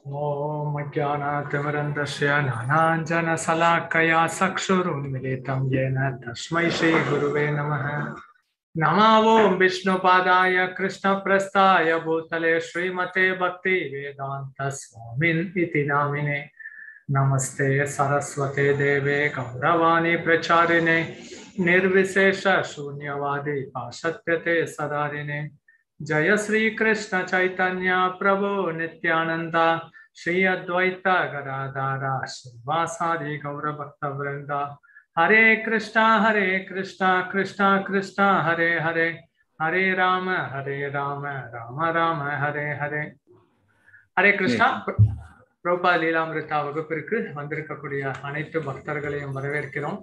ॐ ज्ञानातिमिरन्दस्य ज्ञानाञ्जनशलाकया चक्षुरुन्मिलितं येन तस्मै श्रीगुरुवे नमः नमो ॐ विष्णुपादाय कृष्णप्रस्थाय भूतले श्रीमते भक्तिवेदान्तस्वामिन् इति नामिने नमस्ते सरस्वते देवे गौरवाणी प्रचारिणे निर्विशेष शून्यवादी पाशत्यते सदारिणे जय श्री कृष्ण चैतन्य प्रभु नित्यानंद श्री अद्वैत गदाधारा श्रीवासादि गौर भक्त वृंद हरे कृष्णा हरे कृष्णा कृष्णा कृष्णा हरे हरे हरे राम हरे राम राम राम हरे हरे ஹரே கிருஷ்ணா பிரபா லீலாமிருத்தா வகுப்பிற்கு வந்திருக்கக்கூடிய அனைத்து பக்தர்களையும் வரவேற்கிறோம்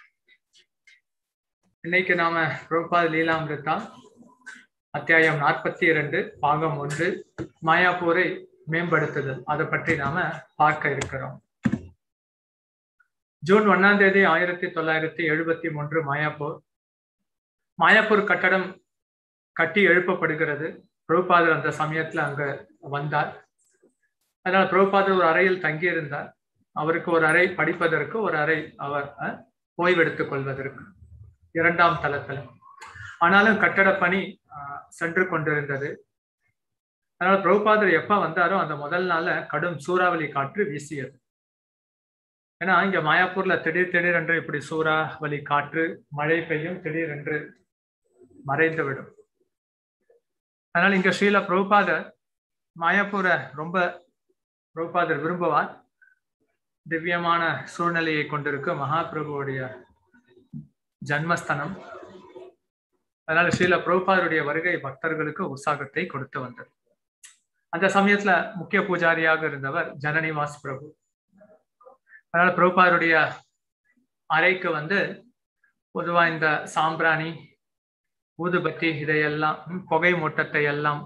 இன்னைக்கு நாம பிரபா லீலாமிருத்தா அத்தியாயம் நாற்பத்தி இரண்டு பாகம் ஒன்று மாயாப்பூரை மேம்படுத்துதல் அதை பற்றி நாம பார்க்க இருக்கிறோம் ஜூன் ஒன்னாம் தேதி ஆயிரத்தி தொள்ளாயிரத்தி எழுபத்தி மூன்று மாயாப்பூர் மாயாப்பூர் கட்டடம் கட்டி எழுப்பப்படுகிறது பிரபுபாதர் அந்த சமயத்துல அங்க வந்தார் அதனால பிரபுபாதர் ஒரு அறையில் தங்கியிருந்தார் அவருக்கு ஒரு அறை படிப்பதற்கு ஒரு அறை அவர் ஓய்வெடுத்துக் கொள்வதற்கு இரண்டாம் தளத்துல ஆனாலும் கட்டட பணி சென்று கொண்டிருந்தது அதனால பிரபுபாதர் எப்ப வந்தாரோ அந்த முதல் நாள்ல கடும் சூறாவளி காற்று வீசியது ஏன்னா இங்க மாயாப்பூர்ல திடீர் திடீரென்று இப்படி சூறாவளி காற்று மழை பெய்யும் திடீரென்று மறைந்து விடும் அதனால இங்க ஸ்ரீல பிரபுபாதர் மாயாப்பூரை ரொம்ப பிரபுபாதர் விரும்புவார் திவ்யமான சூழ்நிலையை கொண்டிருக்கு மகாபிரபுவுடைய ஜன்மஸ்தனம் அதனால ஸ்ரீல பிரபுபாதருடைய வருகை பக்தர்களுக்கு உற்சாகத்தை கொடுத்து வந்தது அந்த சமயத்துல முக்கிய பூஜாரியாக இருந்தவர் ஜனனிவாஸ் பிரபு அதனால பிரபுபாதருடைய அறைக்கு வந்து பொதுவா இந்த சாம்பிராணி ஊதுபத்தி இதையெல்லாம் புகை மூட்டத்தை எல்லாம்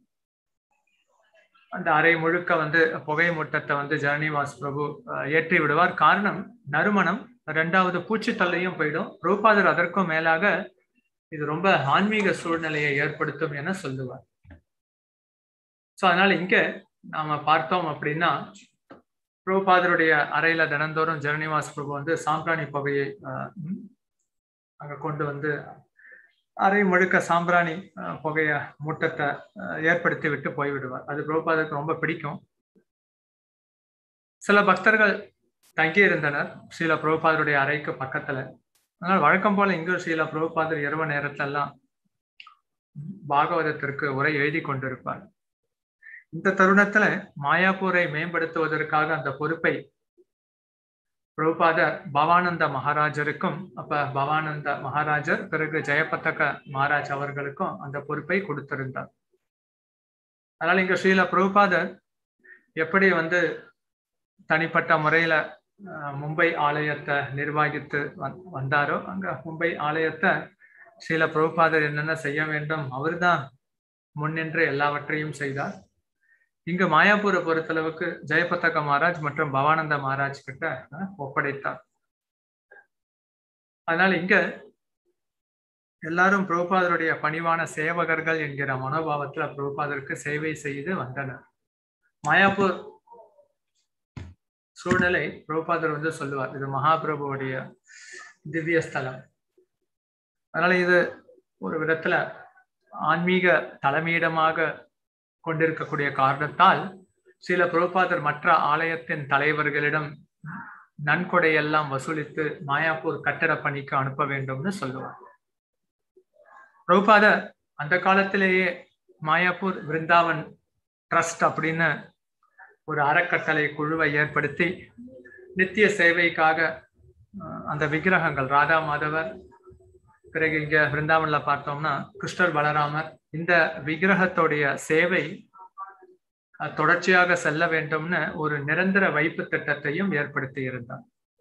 அந்த அறை முழுக்க வந்து புகை மூட்டத்தை வந்து ஜனனிவாஸ் பிரபு ஏற்றி விடுவார் காரணம் நறுமணம் ரெண்டாவது பூச்சித்தொல்லையும் போயிடும் பிரபுபாதர் அதற்கும் மேலாக இது ரொம்ப ஆன்மீக சூழ்நிலையை ஏற்படுத்தும் என சொல்லுவார் ஸோ அதனால இங்க நாம பார்த்தோம் அப்படின்னா பிரபுபாதருடைய அறையில தினந்தோறும் ஜெரனிவாஸ் பிரபு வந்து சாம்பிராணி புகையை அங்க கொண்டு வந்து அறை முழுக்க சாம்பிராணி புகைய மூட்டத்தை ஏற்படுத்தி விட்டு போய்விடுவார் அது பிரபுபாதருக்கு ரொம்ப பிடிக்கும் சில பக்தர்கள் தங்கி இருந்தனர் ஸ்ரீல பிரபுபாதருடைய அறைக்கு பக்கத்துல அதனால் வழக்கம் போல இங்கு ஸ்ரீல பிரபுபாதர் இரவு நேரத்துல எல்லாம் பாகவதத்திற்கு உரை எழுதி கொண்டிருப்பார் இந்த தருணத்துல மாயாப்பூரை மேம்படுத்துவதற்காக அந்த பொறுப்பை பிரபுபாதர் பவானந்த மகாராஜருக்கும் அப்ப பவானந்த மகாராஜர் பிறகு ஜெயபத்தக மகாராஜ் அவர்களுக்கும் அந்த பொறுப்பை கொடுத்திருந்தார் அதனால இங்க ஸ்ரீல பிரபுபாதர் எப்படி வந்து தனிப்பட்ட முறையில மும்பை ஆலயத்தை நிர்வகித்து வந்தாரோ அங்க மும்பை ஆலயத்தை ஸ்ரீல பிரபுபாதர் என்னென்ன செய்ய வேண்டும் அவர்தான் முன்னின்று எல்லாவற்றையும் செய்தார் இங்கு மாயாப்பூரை பொறுத்தளவுக்கு ஜெயபத்தக மகாராஜ் மற்றும் பவானந்த மகாராஜ் கிட்ட ஒப்படைத்தார் அதனால இங்க எல்லாரும் பிரபுபாதருடைய பணிவான சேவகர்கள் என்கிற மனோபாவத்துல பிரபுபாதருக்கு சேவை செய்து வந்தனர் மாயாப்பூர் சூழ்நிலை பிரபுபாதர் வந்து சொல்லுவார் இது மகாபிரபுவுடைய திவ்ய ஸ்தலம் அதனால இது ஒரு விதத்துல ஆன்மீக தலைமையிடமாக கொண்டிருக்கக்கூடிய காரணத்தால் சில பிரபுபாதர் மற்ற ஆலயத்தின் தலைவர்களிடம் நன்கொடையெல்லாம் வசூலித்து மாயாப்பூர் கட்டட பணிக்கு அனுப்ப வேண்டும்னு சொல்லுவார் பிரபுபாதர் அந்த காலத்திலேயே மாயாப்பூர் விருந்தாவன் ட்ரஸ்ட் அப்படின்னு ஒரு அறக்கட்டளை குழுவை ஏற்படுத்தி நித்திய சேவைக்காக அந்த விக்கிரகங்கள் ராதா மாதவர் பிறகு இங்க பிருந்தாவன்ல பார்த்தோம்னா கிருஷ்ணர் பலராமர் இந்த விக்கிரகத்துடைய சேவை தொடர்ச்சியாக செல்ல வேண்டும்னு ஒரு நிரந்தர வைப்பு திட்டத்தையும் ஏற்படுத்தி இருந்தார்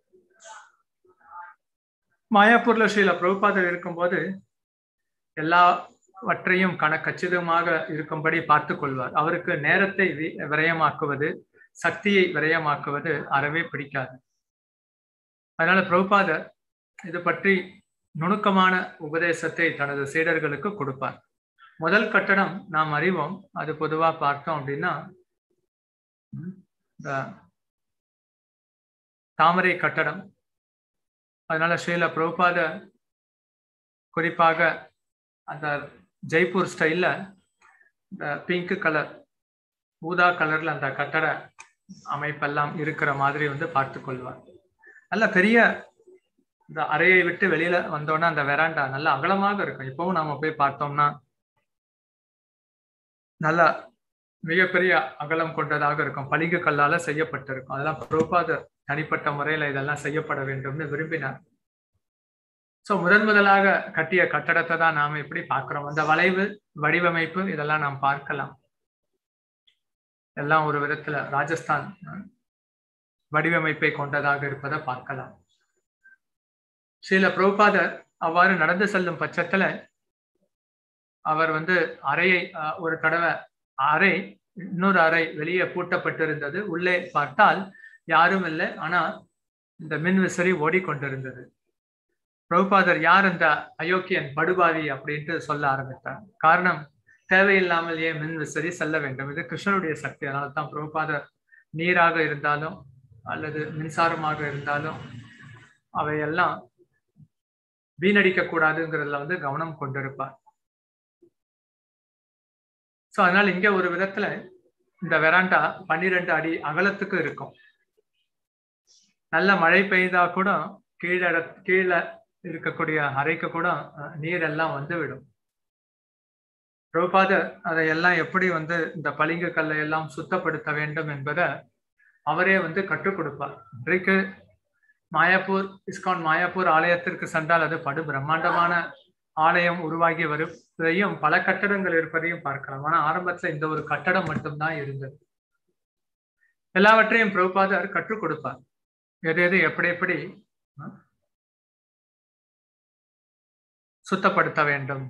மாயாப்பூர்ல ஸ்ரீல பிரபுபாதர் இருக்கும்போது எல்லாவற்றையும் கண கச்சிதமாக இருக்கும்படி பார்த்து கொள்வார் அவருக்கு நேரத்தை விரயமாக்குவது சக்தியை விரயமாக்குவது அறவே பிடிக்காது அதனால பிரபுபாதர் இது பற்றி நுணுக்கமான உபதேசத்தை தனது சீடர்களுக்கு கொடுப்பார் முதல் கட்டடம் நாம் அறிவோம் அது பொதுவா பார்த்தோம் அப்படின்னா இந்த தாமரை கட்டடம் அதனால ஸ்ரீல பிரபுபாத குறிப்பாக அந்த ஜெய்ப்பூர் ஸ்டைல்ல இந்த பிங்க் கலர் ஊதா கலர்ல அந்த கட்டட அமைப்பெல்லாம் இருக்கிற மாதிரி வந்து பார்த்து கொள்வார் நல்ல பெரிய இந்த அறையை விட்டு வெளியில வந்தோன்னா அந்த வெராண்டா நல்ல அகலமாக இருக்கும் இப்பவும் நாம போய் பார்த்தோம்னா நல்ல மிகப்பெரிய அகலம் கொண்டதாக இருக்கும் பளிங்கு கல்லால செய்யப்பட்டிருக்கும் அதெல்லாம் பிரபாத தனிப்பட்ட முறையில இதெல்லாம் செய்யப்பட வேண்டும்னு விரும்பினார் சோ முதன் முதலாக கட்டிய கட்டடத்தை தான் நாம எப்படி பார்க்கிறோம் அந்த வளைவு வடிவமைப்பு இதெல்லாம் நாம் பார்க்கலாம் எல்லாம் ஒரு விதத்துல ராஜஸ்தான் வடிவமைப்பை கொண்டதாக இருப்பதை பார்க்கலாம் ஸ்ரீல பிரபுபாதர் அவ்வாறு நடந்து செல்லும் பட்சத்துல அவர் வந்து அறையை ஒரு தடவை அறை இன்னொரு அறை வெளியே பூட்டப்பட்டிருந்தது உள்ளே பார்த்தால் யாரும் இல்லை ஆனா இந்த மின் விசிறி ஓடிக்கொண்டிருந்தது பிரபுபாதர் யார் இந்த அயோக்கியன் படுபாவி அப்படின்ட்டு சொல்ல ஆரம்பித்தார் காரணம் தேவையில்லாமல் ஏன் மின் விசிறி செல்ல வேண்டும் இது கிருஷ்ணனுடைய சக்தி அதனால தான் பிரபுபாதர் நீராக இருந்தாலும் அல்லது மின்சாரமாக இருந்தாலும் அவையெல்லாம் வீணடிக்க கூடாதுங்கிறதுல வந்து கவனம் கொண்டிருப்பார் சோ அதனால இங்க ஒரு விதத்துல இந்த வெராண்டா பன்னிரெண்டு அடி அகலத்துக்கு இருக்கும் நல்ல மழை பெய்தா கூட கீழே கீழே இருக்கக்கூடிய அறைக்கு கூட நீர் எல்லாம் வந்து விடும் பிரபாதர் அதையெல்லாம் எப்படி வந்து இந்த பளிங்கு கல்லை எல்லாம் சுத்தப்படுத்த வேண்டும் என்பதை அவரே வந்து கற்றுக் கொடுப்பார் இன்றைக்கு மாயாப்பூர் இஸ்கான் மாயாப்பூர் ஆலயத்திற்கு சென்றால் அது படு பிரம்மாண்டமான ஆலயம் உருவாகி வருவதையும் பல கட்டடங்கள் இருப்பதையும் பார்க்கலாம் ஆனா ஆரம்பத்துல இந்த ஒரு கட்டடம் மட்டும்தான் இருந்தது எல்லாவற்றையும் பிரபுபாதர் கற்றுக் கொடுப்பார் எது எது எப்படி எப்படி சுத்தப்படுத்த வேண்டும்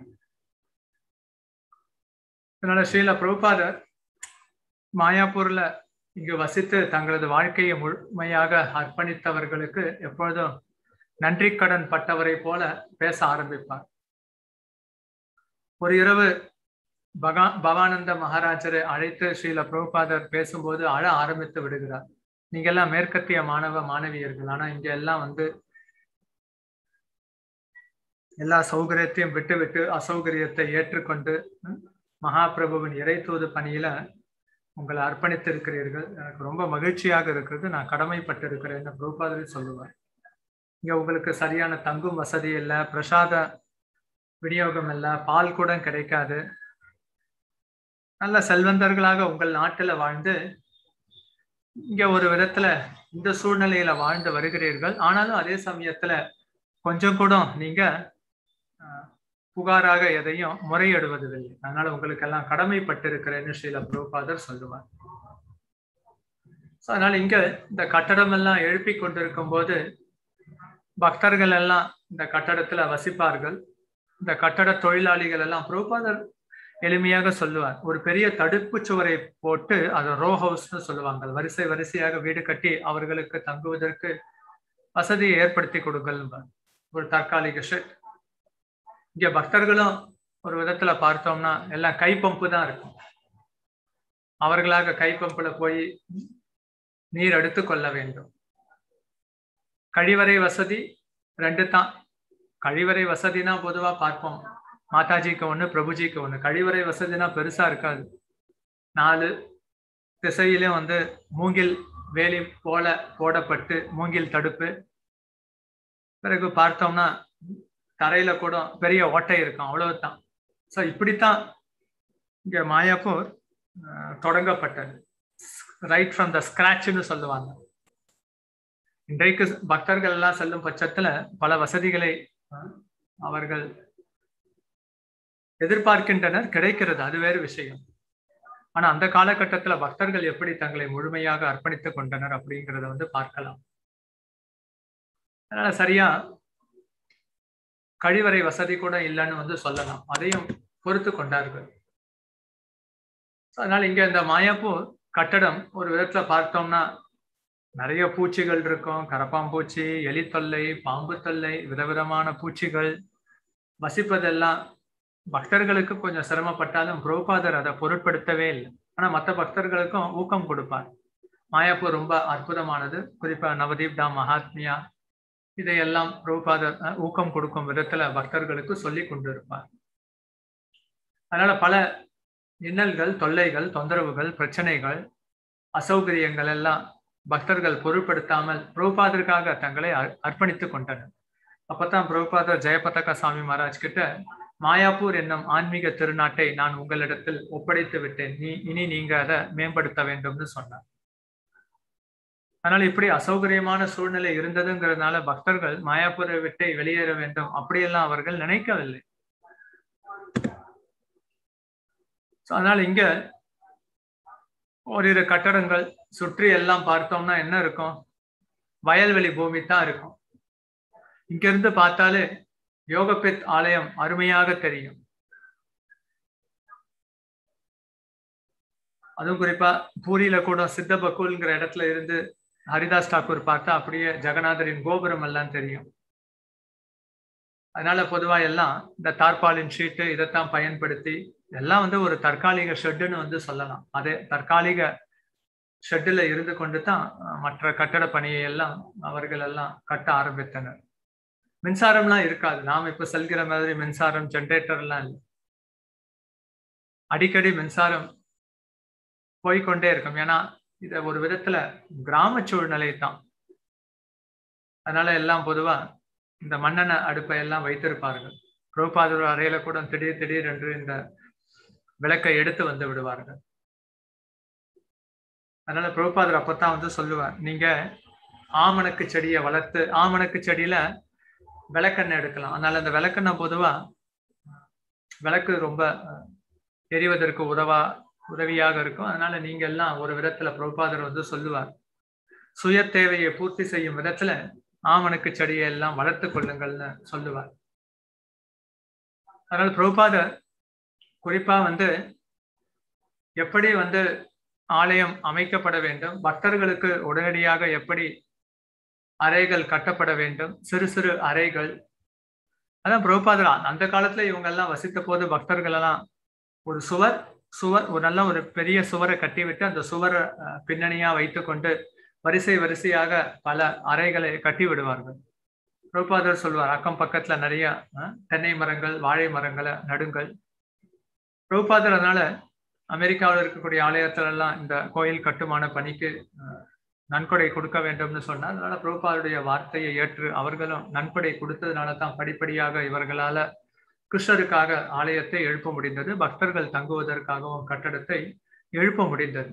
அதனால ஸ்ரீல பிரபுபாதர் மாயாப்பூர்ல இங்கு வசித்து தங்களது வாழ்க்கையை முழுமையாக அர்ப்பணித்தவர்களுக்கு எப்பொழுதும் நன்றி கடன் பட்டவரை போல பேச ஆரம்பிப்பார் ஒரு இரவு பகா பவானந்த மகாராஜரை அழைத்து ஸ்ரீல பிரபுபாதர் பேசும்போது அழ ஆரம்பித்து விடுகிறார் நீங்க எல்லாம் மேற்கத்திய மாணவ மாணவியர்கள் ஆனா இங்க எல்லாம் வந்து எல்லா சௌகரியத்தையும் விட்டு விட்டு அசௌகரியத்தை ஏற்றுக்கொண்டு மகாபிரபுவின் இறை தூது பணியில உங்களை அர்ப்பணித்திருக்கிறீர்கள் எனக்கு ரொம்ப மகிழ்ச்சியாக இருக்கிறது நான் கடமைப்பட்டு இருக்கிறேன்னு பிரபுபாதர் சொல்லுவார் இங்க உங்களுக்கு சரியான தங்கும் வசதி இல்லை பிரசாத விநியோகம் இல்லை பால் கூட கிடைக்காது நல்ல செல்வந்தர்களாக உங்கள் நாட்டுல வாழ்ந்து இங்க ஒரு விதத்துல இந்த சூழ்நிலையில வாழ்ந்து வருகிறீர்கள் ஆனாலும் அதே சமயத்துல கொஞ்சம் கூட நீங்க புகாராக எதையும் முறையிடுவதில்லை அதனால உங்களுக்கு எல்லாம் கடமைப்பட்டிருக்கிறேன்னு ஸ்ரீல பிரபுபாதர் சொல்லுவார் அதனால இங்க இந்த கட்டடம் எல்லாம் எழுப்பி கொண்டிருக்கும் போது பக்தர்கள் எல்லாம் இந்த கட்டடத்துல வசிப்பார்கள் இந்த கட்டட தொழிலாளிகள் எல்லாம் பிரபுபாதர் எளிமையாக சொல்லுவார் ஒரு பெரிய தடுப்பு சுவரை போட்டு அதை ரோ ஹவுஸ்னு சொல்லுவாங்க வரிசை வரிசையாக வீடு கட்டி அவர்களுக்கு தங்குவதற்கு வசதியை ஏற்படுத்தி கொடுங்கள் ஒரு தற்காலிக ஷெட் இங்க பக்தர்களும் ஒரு விதத்துல பார்த்தோம்னா எல்லாம் கை பம்பு தான் இருக்கும் அவர்களாக கை பம்புல போய் நீர் எடுத்து கொள்ள வேண்டும் கழிவறை வசதி ரெண்டு தான் கழிவறை வசதினா பொதுவா பார்ப்போம் மாதாஜிக்கு ஒண்ணு பிரபுஜிக்கு ஒண்ணு கழிவறை வசதினா பெருசா இருக்காது நாலு திசையிலும் வந்து மூங்கில் வேலி போல போடப்பட்டு மூங்கில் தடுப்பு பிறகு பார்த்தோம்னா தரையில கூட பெரிய ஓட்டை இருக்கும் அவ்வளவுதான் ஸோ இப்படித்தான் இங்க மாயாப்பூர் தொடங்கப்பட்டது ரைட் ஃப்ரம் த ஸ்கிராச்னு சொல்லுவாங்க இன்றைக்கு பக்தர்கள் எல்லாம் செல்லும் பட்சத்துல பல வசதிகளை அவர்கள் எதிர்பார்க்கின்றனர் கிடைக்கிறது அது வேறு விஷயம் ஆனா அந்த காலகட்டத்துல பக்தர்கள் எப்படி தங்களை முழுமையாக அர்ப்பணித்துக் கொண்டனர் அப்படிங்கிறத வந்து பார்க்கலாம் அதனால சரியா கழிவறை வசதி கூட இல்லைன்னு வந்து சொல்லலாம் அதையும் பொறுத்து கொண்டார்கள் அதனால இங்க இந்த மாயாப்பூர் கட்டடம் ஒரு விதத்துல பார்த்தோம்னா நிறைய பூச்சிகள் இருக்கும் கரப்பாம்பூச்சி எலி தொல்லை பாம்பு தொல்லை விதவிதமான பூச்சிகள் வசிப்பதெல்லாம் பக்தர்களுக்கு கொஞ்சம் சிரமப்பட்டாலும் புரோபாதர் அதை பொருட்படுத்தவே இல்லை ஆனா மற்ற பக்தர்களுக்கும் ஊக்கம் கொடுப்பார் மாயாப்பூர் ரொம்ப அற்புதமானது குறிப்பா நவதீப் தாம் மகாத்மியா இதையெல்லாம் பிரபுபாதர் ஊக்கம் கொடுக்கும் விதத்துல பக்தர்களுக்கு சொல்லி கொண்டிருப்பார் அதனால பல இன்னல்கள் தொல்லைகள் தொந்தரவுகள் பிரச்சனைகள் அசௌகரியங்கள் எல்லாம் பக்தர்கள் பொருட்படுத்தாமல் பிரபுபாதருக்காக தங்களை அர்ப்பணித்துக் கொண்டனர் அப்பதான் பிரபுபாதர் ஜெயபதக சாமி மகாராஜ் கிட்ட மாயாப்பூர் என்னும் ஆன்மீக திருநாட்டை நான் உங்களிடத்தில் ஒப்படைத்து விட்டேன் நீ இனி நீங்க அதை மேம்படுத்த வேண்டும்னு சொன்னார் அதனால இப்படி அசௌகரியமான சூழ்நிலை இருந்ததுங்கிறதுனால பக்தர்கள் மாயாப்பூரை விட்டு வெளியேற வேண்டும் அப்படியெல்லாம் அவர்கள் நினைக்கவில்லை அதனால இங்க ஓரிரு கட்டடங்கள் சுற்றி எல்லாம் பார்த்தோம்னா என்ன இருக்கும் வயல்வெளி பூமி தான் இருக்கும் இங்க இருந்து பார்த்தாலே யோகபித் ஆலயம் அருமையாக தெரியும் அதுவும் குறிப்பா பூரியில கூட சித்த பக்கூல்ங்கிற இடத்துல இருந்து ஹரிதாஸ் தாக்கூர் பார்த்தா அப்படியே ஜெகநாதரின் கோபுரம் எல்லாம் தெரியும் அதனால பொதுவா எல்லாம் இந்த தார்பாலின் ஷீட்டு இதைத்தான் பயன்படுத்தி எல்லாம் வந்து ஒரு தற்காலிக ஷெட்டுன்னு வந்து சொல்லலாம் அதே தற்காலிக ஷெட்டில் இருந்து கொண்டு தான் மற்ற கட்டட பணியை எல்லாம் அவர்கள் எல்லாம் கட்ட ஆரம்பித்தனர் மின்சாரம்லாம் இருக்காது நாம் இப்ப செல்கிற மாதிரி மின்சாரம் ஜென்ரேட்டர் எல்லாம் இல்லை அடிக்கடி மின்சாரம் போய்கொண்டே இருக்கும் ஏன்னா இத ஒரு விதத்துல கிராம சூழ்நிலை தான் அதனால எல்லாம் பொதுவா இந்த மண்ணெண்ண அடுப்பை எல்லாம் வைத்திருப்பார்கள் புரோபாதர் அறையில கூட திடீர் திடீர் என்று இந்த விளக்கை எடுத்து வந்து விடுவார்கள் அதனால புரோபாதர் அப்பத்தான் வந்து சொல்லுவார் நீங்க ஆமணக்கு செடியை வளர்த்து ஆமணக்கு செடியில விளக்கெண்ணெய் எடுக்கலாம் அதனால அந்த விளக்கெண்ணெய் பொதுவா விளக்கு ரொம்ப எரிவதற்கு உதவா உதவியாக இருக்கும் அதனால நீங்க எல்லாம் ஒரு விதத்துல பிரபாதர் வந்து சொல்லுவார் சுய தேவையை பூர்த்தி செய்யும் விதத்துல ஆமணக்கு செடியை எல்லாம் வளர்த்து கொள்ளுங்கள்னு சொல்லுவார் அதனால பிரபாதர் குறிப்பா வந்து எப்படி வந்து ஆலயம் அமைக்கப்பட வேண்டும் பக்தர்களுக்கு உடனடியாக எப்படி அறைகள் கட்டப்பட வேண்டும் சிறு சிறு அறைகள் அதான் பிரபுபாதர் அந்த காலத்துல இவங்க எல்லாம் வசித்த போது பக்தர்கள் எல்லாம் ஒரு சுவர் சுவர் ஒரு நல்ல ஒரு பெரிய சுவரை கட்டிவிட்டு அந்த சுவரை பின்னணியா வைத்துக்கொண்டு வரிசை வரிசையாக பல அறைகளை கட்டி விடுவார்கள் பிரபுபாதர் சொல்வார் அக்கம் பக்கத்துல நிறைய தென்னை மரங்கள் வாழை மரங்களை நடுங்கள் பிரபுபாதர் அதனால அமெரிக்காவில் இருக்கக்கூடிய ஆலயத்துல எல்லாம் இந்த கோயில் கட்டுமான பணிக்கு நன்கொடை கொடுக்க வேண்டும்னு சொன்னார் அதனால பிரபுபாதுடைய வார்த்தையை ஏற்று அவர்களும் நன்கொடை கொடுத்ததுனால தான் படிப்படியாக இவர்களால கிருஷ்ணருக்காக ஆலயத்தை எழுப்ப முடிந்தது பக்தர்கள் தங்குவதற்காகவும் கட்டடத்தை எழுப்ப முடிந்தது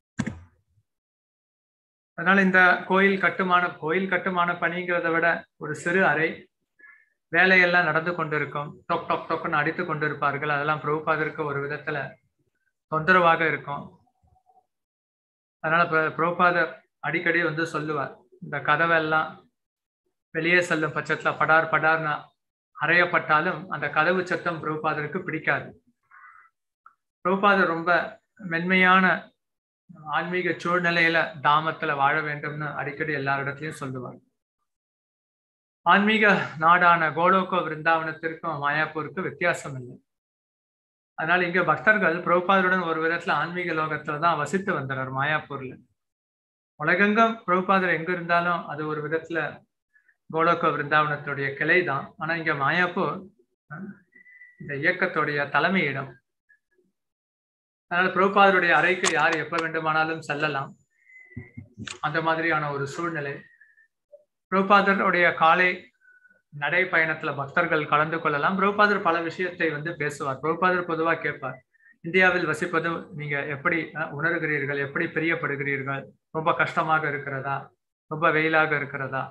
அதனால இந்த கோயில் கட்டுமான கோயில் கட்டுமான பணிங்கிறத விட ஒரு சிறு அறை வேலையெல்லாம் நடந்து கொண்டிருக்கும் டொக் டொக் டொக்குன்னு அடித்து கொண்டிருப்பார்கள் அதெல்லாம் பிரபுபாதருக்கு ஒரு விதத்துல தொந்தரவாக இருக்கும் அதனால பிரபுபாதர் அடிக்கடி வந்து சொல்லுவார் இந்த கதவெல்லாம் வெளியே செல்லும் பட்சத்துல படார் படார்னு அறையப்பட்டாலும் அந்த கதவு சத்தம் பிரபுபாதருக்கு பிடிக்காது பிரபுபாதர் ரொம்ப மென்மையான ஆன்மீக சூழ்நிலையில தாமத்துல வாழ வேண்டும்னு அடிக்கடி எல்லாரிடத்திலையும் சொல்லுவார் ஆன்மீக நாடான கோலோகோ விருந்தாவனத்திற்கும் மாயாப்பூருக்கு வித்தியாசம் இல்லை அதனால இங்க பக்தர்கள் பிரபுபாதருடன் ஒரு விதத்துல ஆன்மீக லோகத்துல தான் வசித்து வந்தனர் மாயாப்பூர்ல உலகெங்கும் பிரபுபாதர் எங்க இருந்தாலும் அது ஒரு விதத்துல கோலோக விருந்தாவனத்துடைய கிளை தான் ஆனா இங்க மாயாப்பூர் இந்த இயக்கத்துடைய தலைமையிடம் அதனால பிரபுபாதருடைய அறைக்கு யார் எப்ப வேண்டுமானாலும் செல்லலாம் அந்த மாதிரியான ஒரு சூழ்நிலை பிரபுபாதருடைய காலை நடை பயணத்துல பக்தர்கள் கலந்து கொள்ளலாம் பிரபுபாதர் பல விஷயத்தை வந்து பேசுவார் பிரபுபாதர் பொதுவா கேட்பார் இந்தியாவில் வசிப்பது நீங்க எப்படி உணர்கிறீர்கள் எப்படி பிரியப்படுகிறீர்கள் ரொம்ப கஷ்டமாக இருக்கிறதா ரொம்ப வெயிலாக இருக்கிறதா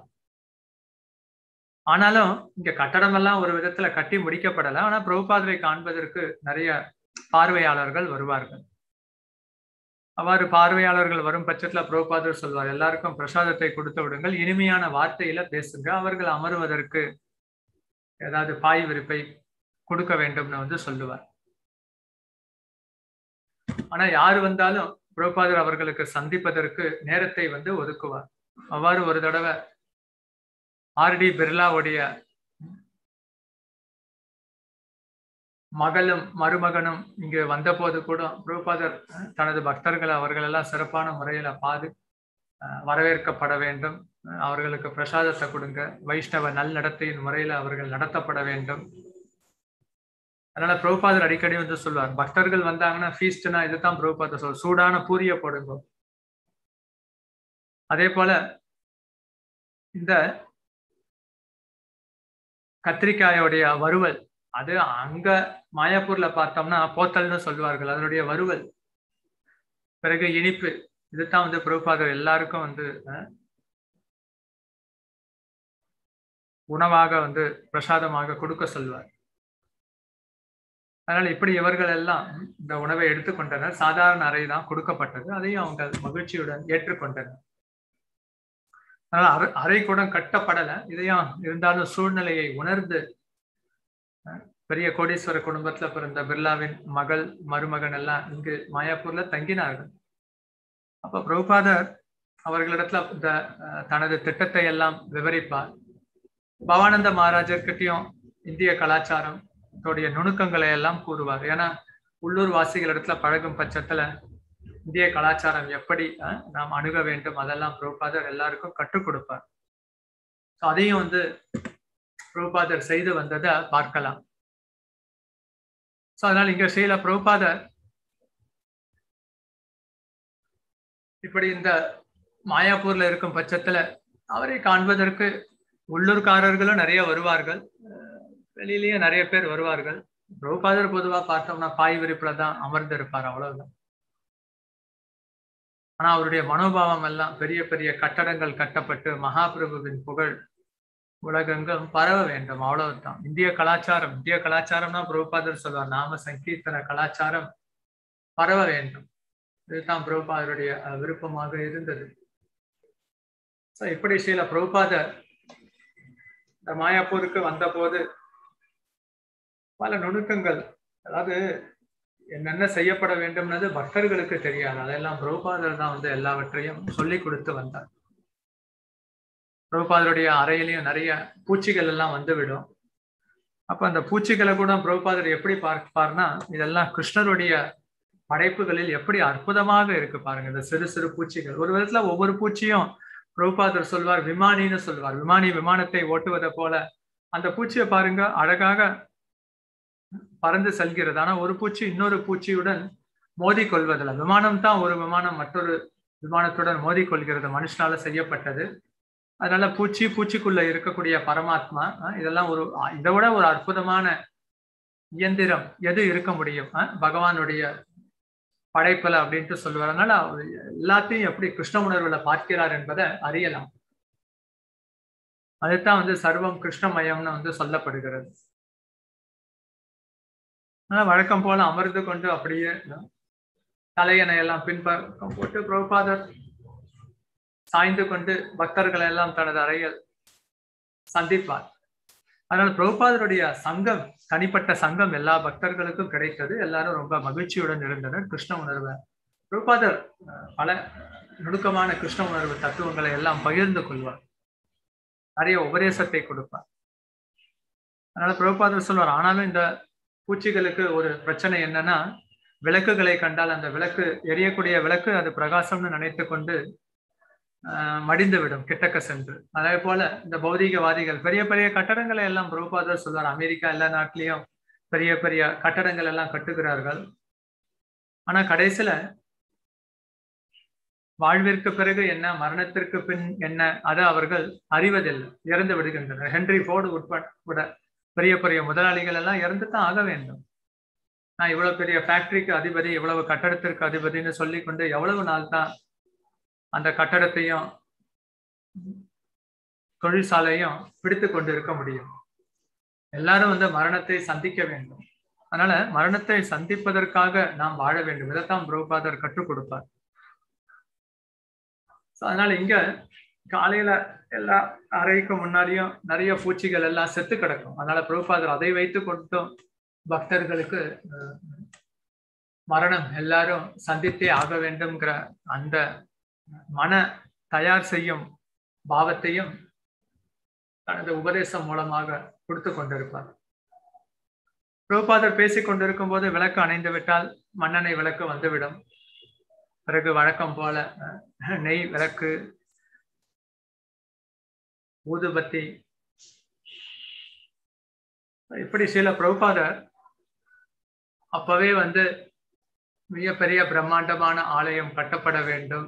ஆனாலும் இங்க கட்டடம் எல்லாம் ஒரு விதத்துல கட்டி முடிக்கப்படல ஆனா பிரபுபாதரை காண்பதற்கு நிறைய பார்வையாளர்கள் வருவார்கள் அவ்வாறு பார்வையாளர்கள் வரும் பட்சத்துல பிரபுபாதர் சொல்வார் எல்லாருக்கும் பிரசாதத்தை கொடுத்து விடுங்கள் இனிமையான வார்த்தையில பேசுங்க அவர்கள் அமருவதற்கு ஏதாவது பாய் விரிப்பை கொடுக்க வேண்டும்னு வந்து சொல்லுவார் ஆனா யாரு வந்தாலும் பிரபுபாதர் அவர்களுக்கு சந்திப்பதற்கு நேரத்தை வந்து ஒதுக்குவார் அவ்வாறு ஒரு தடவை ஆர் டி பிர்லாவுடைய மகளும் மருமகனும் இங்கு வந்தபோது கூட பிரபுபாதர் தனது பக்தர்களை அவர்கள் எல்லாம் சிறப்பான முறையில பாது வரவேற்கப்பட வேண்டும் அவர்களுக்கு பிரசாதத்தை கொடுங்க வைஷ்ணவ நல்நடத்தையின் முறையில அவர்கள் நடத்தப்பட வேண்டும் அதனால பிரபுபாதர் அடிக்கடி வந்து சொல்லுவார் பக்தர்கள் வந்தாங்கன்னா ஃபீஸ்ட்னா இதுதான் பிரபுபாதர் சொல் சூடான பூரிய போடுங்க அதே போல இந்த கத்திரிக்காயோடைய வறுவல் அது அங்க மாயாப்பூர்ல பார்த்தோம்னா போத்தல்னு சொல்லுவார்கள் அதனுடைய வறுவல் பிறகு இனிப்பு இதுதான் வந்து பிரபுபாதர் எல்லாருக்கும் வந்து உணவாக வந்து பிரசாதமாக கொடுக்க சொல்வார் அதனால இப்படி இவர்கள் எல்லாம் இந்த உணவை எடுத்துக்கொண்டனர் சாதாரண அறை தான் கொடுக்கப்பட்டது அதையும் அவங்க மகிழ்ச்சியுடன் ஏற்றுக்கொண்டனர் அதனால அறை அறை கூட கட்டப்படலை இதையும் இருந்தாலும் சூழ்நிலையை உணர்ந்து பெரிய கோடீஸ்வர குடும்பத்துல பிறந்த பிர்லாவின் மகள் மருமகன் எல்லாம் இங்கு மாயாப்பூர்ல தங்கினார்கள் அப்ப பிரபுபாதர் அவர்களிடத்துல இந்த தனது திட்டத்தை எல்லாம் விவரிப்பார் பவானந்த மகாராஜர்கிட்டையும் இந்திய கலாச்சாரம் தோடைய நுணுக்கங்களை எல்லாம் கூறுவார் ஏன்னா உள்ளூர் வாசிகள் இடத்துல பழகும் பட்சத்துல இந்திய கலாச்சாரம் எப்படி நாம் அணுக வேண்டும் அதெல்லாம் பிரபுபாதர் எல்லாருக்கும் கற்றுக் கொடுப்பார் அதையும் வந்து பிரபுபாதர் செய்து வந்ததை பார்க்கலாம் ஸோ அதனால இங்க ஸ்ரீல பிரபுபாதர் இப்படி இந்த மாயாப்பூர்ல இருக்கும் பட்சத்துல அவரை காண்பதற்கு உள்ளூர்காரர்களும் நிறைய வருவார்கள் வெளியிலேயே நிறைய பேர் வருவார்கள் பிரபுபாதர் பொதுவா பார்த்தோம்னா பாய் விரிப்புல தான் அமர்ந்து இருப்பார் அவ்வளவுதான் ஆனா அவருடைய மனோபாவம் எல்லாம் பெரிய பெரிய கட்டடங்கள் கட்டப்பட்டு மகாபிரபுவின் புகழ் உலகெங்கும் பரவ வேண்டும் அவ்வளவுதான் இந்திய கலாச்சாரம் இந்திய கலாச்சாரம்னா பிரபுபாதர் சொல்வார் நாம சங்கீர்த்தன கலாச்சாரம் பரவ வேண்டும் இதுதான் பிரபுபாதருடைய விருப்பமாக இருந்தது ஸோ இப்படி ஸ்ரீல பிரபுபாதர் இந்த மாயாப்பூருக்கு வந்த போது பல நுணுக்கங்கள் அதாவது என்னென்ன செய்யப்பட வேண்டும்னது பக்தர்களுக்கு தெரியாது அதெல்லாம் பிரபுபாதர் தான் வந்து எல்லாவற்றையும் சொல்லி கொடுத்து வந்தார் பிரபுபாதருடைய அறையிலையும் நிறைய பூச்சிகள் எல்லாம் வந்து விடும் அப்ப அந்த பூச்சிகளை கூட பிரபுபாதர் எப்படி பார்ப்பார்னா இதெல்லாம் கிருஷ்ணருடைய படைப்புகளில் எப்படி அற்புதமாக இருக்கு பாருங்க இந்த சிறு சிறு பூச்சிகள் ஒரு விதத்துல ஒவ்வொரு பூச்சியும் பிரபுபாதர் சொல்வார் விமானின்னு சொல்வார் விமானி விமானத்தை ஓட்டுவதை போல அந்த பூச்சியை பாருங்க அழகாக பறந்து செல்கிறது ஆனா ஒரு பூச்சி இன்னொரு பூச்சியுடன் மோதி கொள்வதில்லை விமானம் தான் ஒரு விமானம் மற்றொரு விமானத்துடன் மோதி கொள்கிறது மனுஷனால செய்யப்பட்டது அதனால பூச்சி பூச்சிக்குள்ள இருக்கக்கூடிய பரமாத்மா இதெல்லாம் ஒரு இதை விட ஒரு அற்புதமான இயந்திரம் எது இருக்க முடியும் பகவானுடைய படைப்பல அப்படின்ட்டு சொல்லுவார் அதனால எல்லாத்தையும் எப்படி கிருஷ்ண உணர்வுல பார்க்கிறார் என்பதை அறியலாம் அதுதான் வந்து சர்வம் கிருஷ்ணமயம்னு வந்து சொல்லப்படுகிறது ஆனா வழக்கம் போல அமர்ந்து கொண்டு அப்படியே தலையணை எல்லாம் பின்பக்கம் போட்டு பிரபுபாதர் சாய்ந்து கொண்டு பக்தர்களை எல்லாம் தனது அறையில் சந்திப்பார் அதனால் பிரபுபாதருடைய சங்கம் தனிப்பட்ட சங்கம் எல்லா பக்தர்களுக்கும் கிடைத்தது எல்லாரும் ரொம்ப மகிழ்ச்சியுடன் இருந்தனர் கிருஷ்ண உணர்வை பிரபுபாதர் பல நுணுக்கமான கிருஷ்ண உணர்வு தத்துவங்களை எல்லாம் பகிர்ந்து கொள்வார் நிறைய உபதேசத்தை கொடுப்பார் அதனால பிரபுபாதர் சொல்வார் ஆனாலும் இந்த பூச்சிகளுக்கு ஒரு பிரச்சனை என்னன்னா விளக்குகளை கண்டால் அந்த விளக்கு எரியக்கூடிய விளக்கு அது பிரகாசம்னு நினைத்து கொண்டு மடிந்து விடும் கிட்டக்க சென்று அதே போல இந்த பௌதிகவாதிகள் பெரிய பெரிய கட்டடங்களை எல்லாம் பிரபுபாதர் சொல்வார் அமெரிக்கா எல்லா நாட்டிலையும் பெரிய பெரிய கட்டடங்கள் எல்லாம் கட்டுகிறார்கள் ஆனா கடைசியில வாழ்விற்கு பிறகு என்ன மரணத்திற்கு பின் என்ன அதை அவர்கள் அறிவதில்லை இறந்து விடுகின்றனர் ஹென்ரி போர்டு உட்பட பெரிய பெரிய முதலாளிகள் எல்லாம் இறந்து தான் ஆக வேண்டும் நான் இவ்வளவு பெரிய ஃபேக்டரிக்கு அதிபதி இவ்வளவு கட்டடத்திற்கு அதிபதினு சொல்லி கொண்டு எவ்வளவு நாள் தான் அந்த கட்டடத்தையும் தொழிற்சாலையும் பிடித்து கொண்டு இருக்க முடியும் எல்லாரும் வந்து மரணத்தை சந்திக்க வேண்டும் அதனால மரணத்தை சந்திப்பதற்காக நாம் வாழ வேண்டும் இதைத்தான் பிரபுபாதர் கற்றுக் கொடுப்பார் அதனால இங்க காலையில எல்லா அறைக்கு முன்னாடியும் நிறைய பூச்சிகள் எல்லாம் செத்து கிடக்கும் அதனால பிரபுபாதர் அதை வைத்து கொண்டும் பக்தர்களுக்கு மரணம் எல்லாரும் சந்தித்தே ஆக வேண்டும்ங்கிற அந்த மன தயார் செய்யும் பாவத்தையும் தனது உபதேசம் மூலமாக கொடுத்து கொண்டிருப்பார் பிரபுபாதர் பேசிக் கொண்டிருக்கும் போது விளக்கு அணைந்து விட்டால் மண்ணெண்ணெய் விளக்கு வந்துவிடும் பிறகு வழக்கம் போல நெய் விளக்கு ஊதுபத்தி இப்படி சில பிரபுபாதர் அப்பவே வந்து மிகப்பெரிய பிரம்மாண்டமான ஆலயம் கட்டப்பட வேண்டும்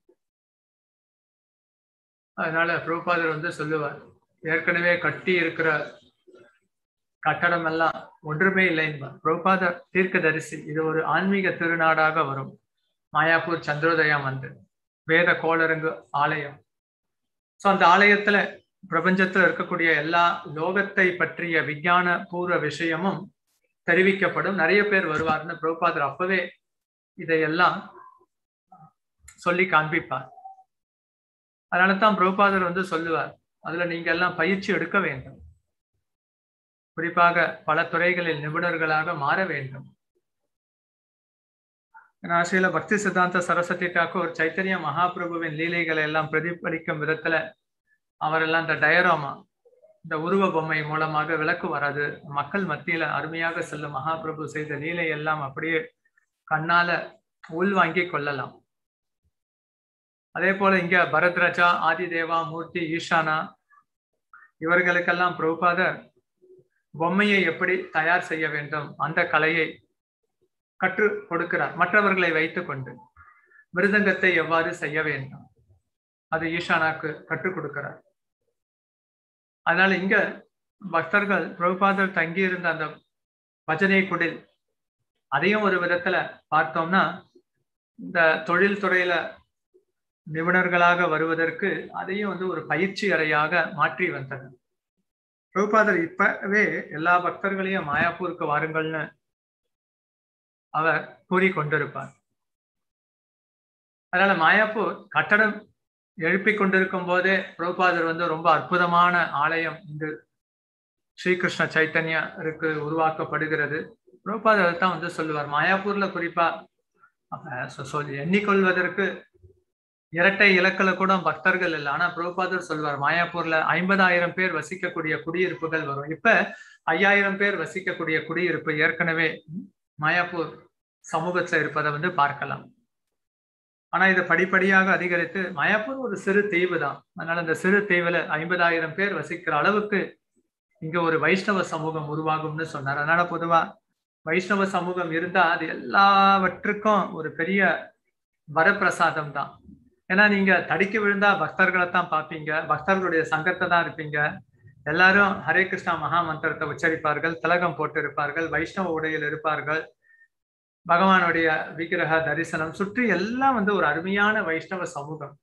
அதனால பிரபுபாதர் வந்து சொல்லுவார் ஏற்கனவே கட்டி இருக்கிற கட்டடம் எல்லாம் ஒன்றுமே இல்லை என்பார் பிரபுபாதர் தீர்க்கதரிசி இது ஒரு ஆன்மீக திருநாடாக வரும் மாயாப்பூர் சந்திரோதயம் வந்து வேத கோளரங்கு ஆலயம் ஸோ அந்த ஆலயத்துல பிரபஞ்சத்துல இருக்கக்கூடிய எல்லா லோகத்தை பற்றிய விஞ்ஞான பூர்வ விஷயமும் தெரிவிக்கப்படும் நிறைய பேர் வருவார்னு பிரபுபாதர் அப்பவே இதையெல்லாம் சொல்லி காண்பிப்பார் அதனால தான் பிரபுபாதர் வந்து சொல்லுவார் அதுல நீங்க எல்லாம் பயிற்சி எடுக்க வேண்டும் குறிப்பாக பல துறைகளில் நிபுணர்களாக மாற வேண்டும் ஆசியில பக்தி சித்தாந்த சரஸ்வதி தாக்கூர் சைத்தன்ய மகாபிரபுவின் லீலைகளை எல்லாம் பிரதிபலிக்கும் விதத்துல அவரெல்லாம் இந்த டயராமா இந்த உருவ பொம்மை மூலமாக விளக்கு வராது மக்கள் மத்தியில அருமையாக செல்லும் மகாபிரபு செய்த லீலை எல்லாம் அப்படியே கண்ணால உள்வாங்கி கொள்ளலாம் அதே போல இங்க பரத்ரஜா ஆதிதேவா மூர்த்தி ஈஷானா இவர்களுக்கெல்லாம் பிரபுபாதர் பொம்மையை எப்படி தயார் செய்ய வேண்டும் அந்த கலையை கற்று கொடுக்கிறார் மற்றவர்களை வைத்துக் கொண்டு மிருதங்கத்தை எவ்வாறு செய்ய வேண்டும் அது ஈஷானாக்கு கற்றுக் கொடுக்கிறார் அதனால இங்க பக்தர்கள் பிரபுபாதர் தங்கியிருந்த அந்த பஜனை குடில் அதையும் ஒரு விதத்துல பார்த்தோம்னா இந்த தொழில் துறையில நிபுணர்களாக வருவதற்கு அதையும் வந்து ஒரு பயிற்சி அறையாக மாற்றி வந்தது பிரபுபாதர் இப்பவே எல்லா பக்தர்களையும் மாயாப்பூருக்கு வாருங்கள்னு அவர் கூறி கொண்டிருப்பார் அதனால மாயாப்பூர் கட்டடம் எழுப்பி கொண்டிருக்கும் போதே பிரபுபாதர் வந்து ரொம்ப அற்புதமான ஆலயம் இங்கு ஸ்ரீகிருஷ்ண சைத்தன்யருக்கு உருவாக்கப்படுகிறது பிரபுபாதர் தான் வந்து சொல்லுவார் மாயாப்பூர்ல குறிப்பா சொல்லி எண்ணிக்கொள்வதற்கு இரட்டை இலக்கில கூட பக்தர்கள் இல்லை ஆனா பிரபுபாதர் சொல்வார் மாயாப்பூர்ல ஐம்பதாயிரம் பேர் வசிக்கக்கூடிய குடியிருப்புகள் வரும் இப்ப ஐயாயிரம் பேர் வசிக்கக்கூடிய குடியிருப்பு ஏற்கனவே மாயாப்பூர் சமூகத்துல இருப்பதை வந்து பார்க்கலாம் ஆனா இதை படிப்படியாக அதிகரித்து மாயாப்பூர் ஒரு சிறு தீவு தான் அதனால இந்த சிறு தீவுல ஐம்பதாயிரம் பேர் வசிக்கிற அளவுக்கு இங்க ஒரு வைஷ்ணவ சமூகம் உருவாகும்னு சொன்னார் அதனால பொதுவா வைஷ்ணவ சமூகம் இருந்தா அது எல்லாவற்றுக்கும் ஒரு பெரிய வரப்பிரசாதம் தான் ஏன்னா நீங்க தடிக்க விழுந்தா பக்தர்களை தான் பார்ப்பீங்க பக்தர்களுடைய சங்கத்தை தான் இருப்பீங்க எல்லாரும் ஹரே கிருஷ்ணா மகா மந்திரத்தை உச்சரிப்பார்கள் திலகம் போட்டு இருப்பார்கள் வைஷ்ணவ உடையில் இருப்பார்கள் பகவானுடைய விக்கிரக தரிசனம் சுற்றி எல்லாம் வந்து ஒரு அருமையான வைஷ்ணவ சமூகம்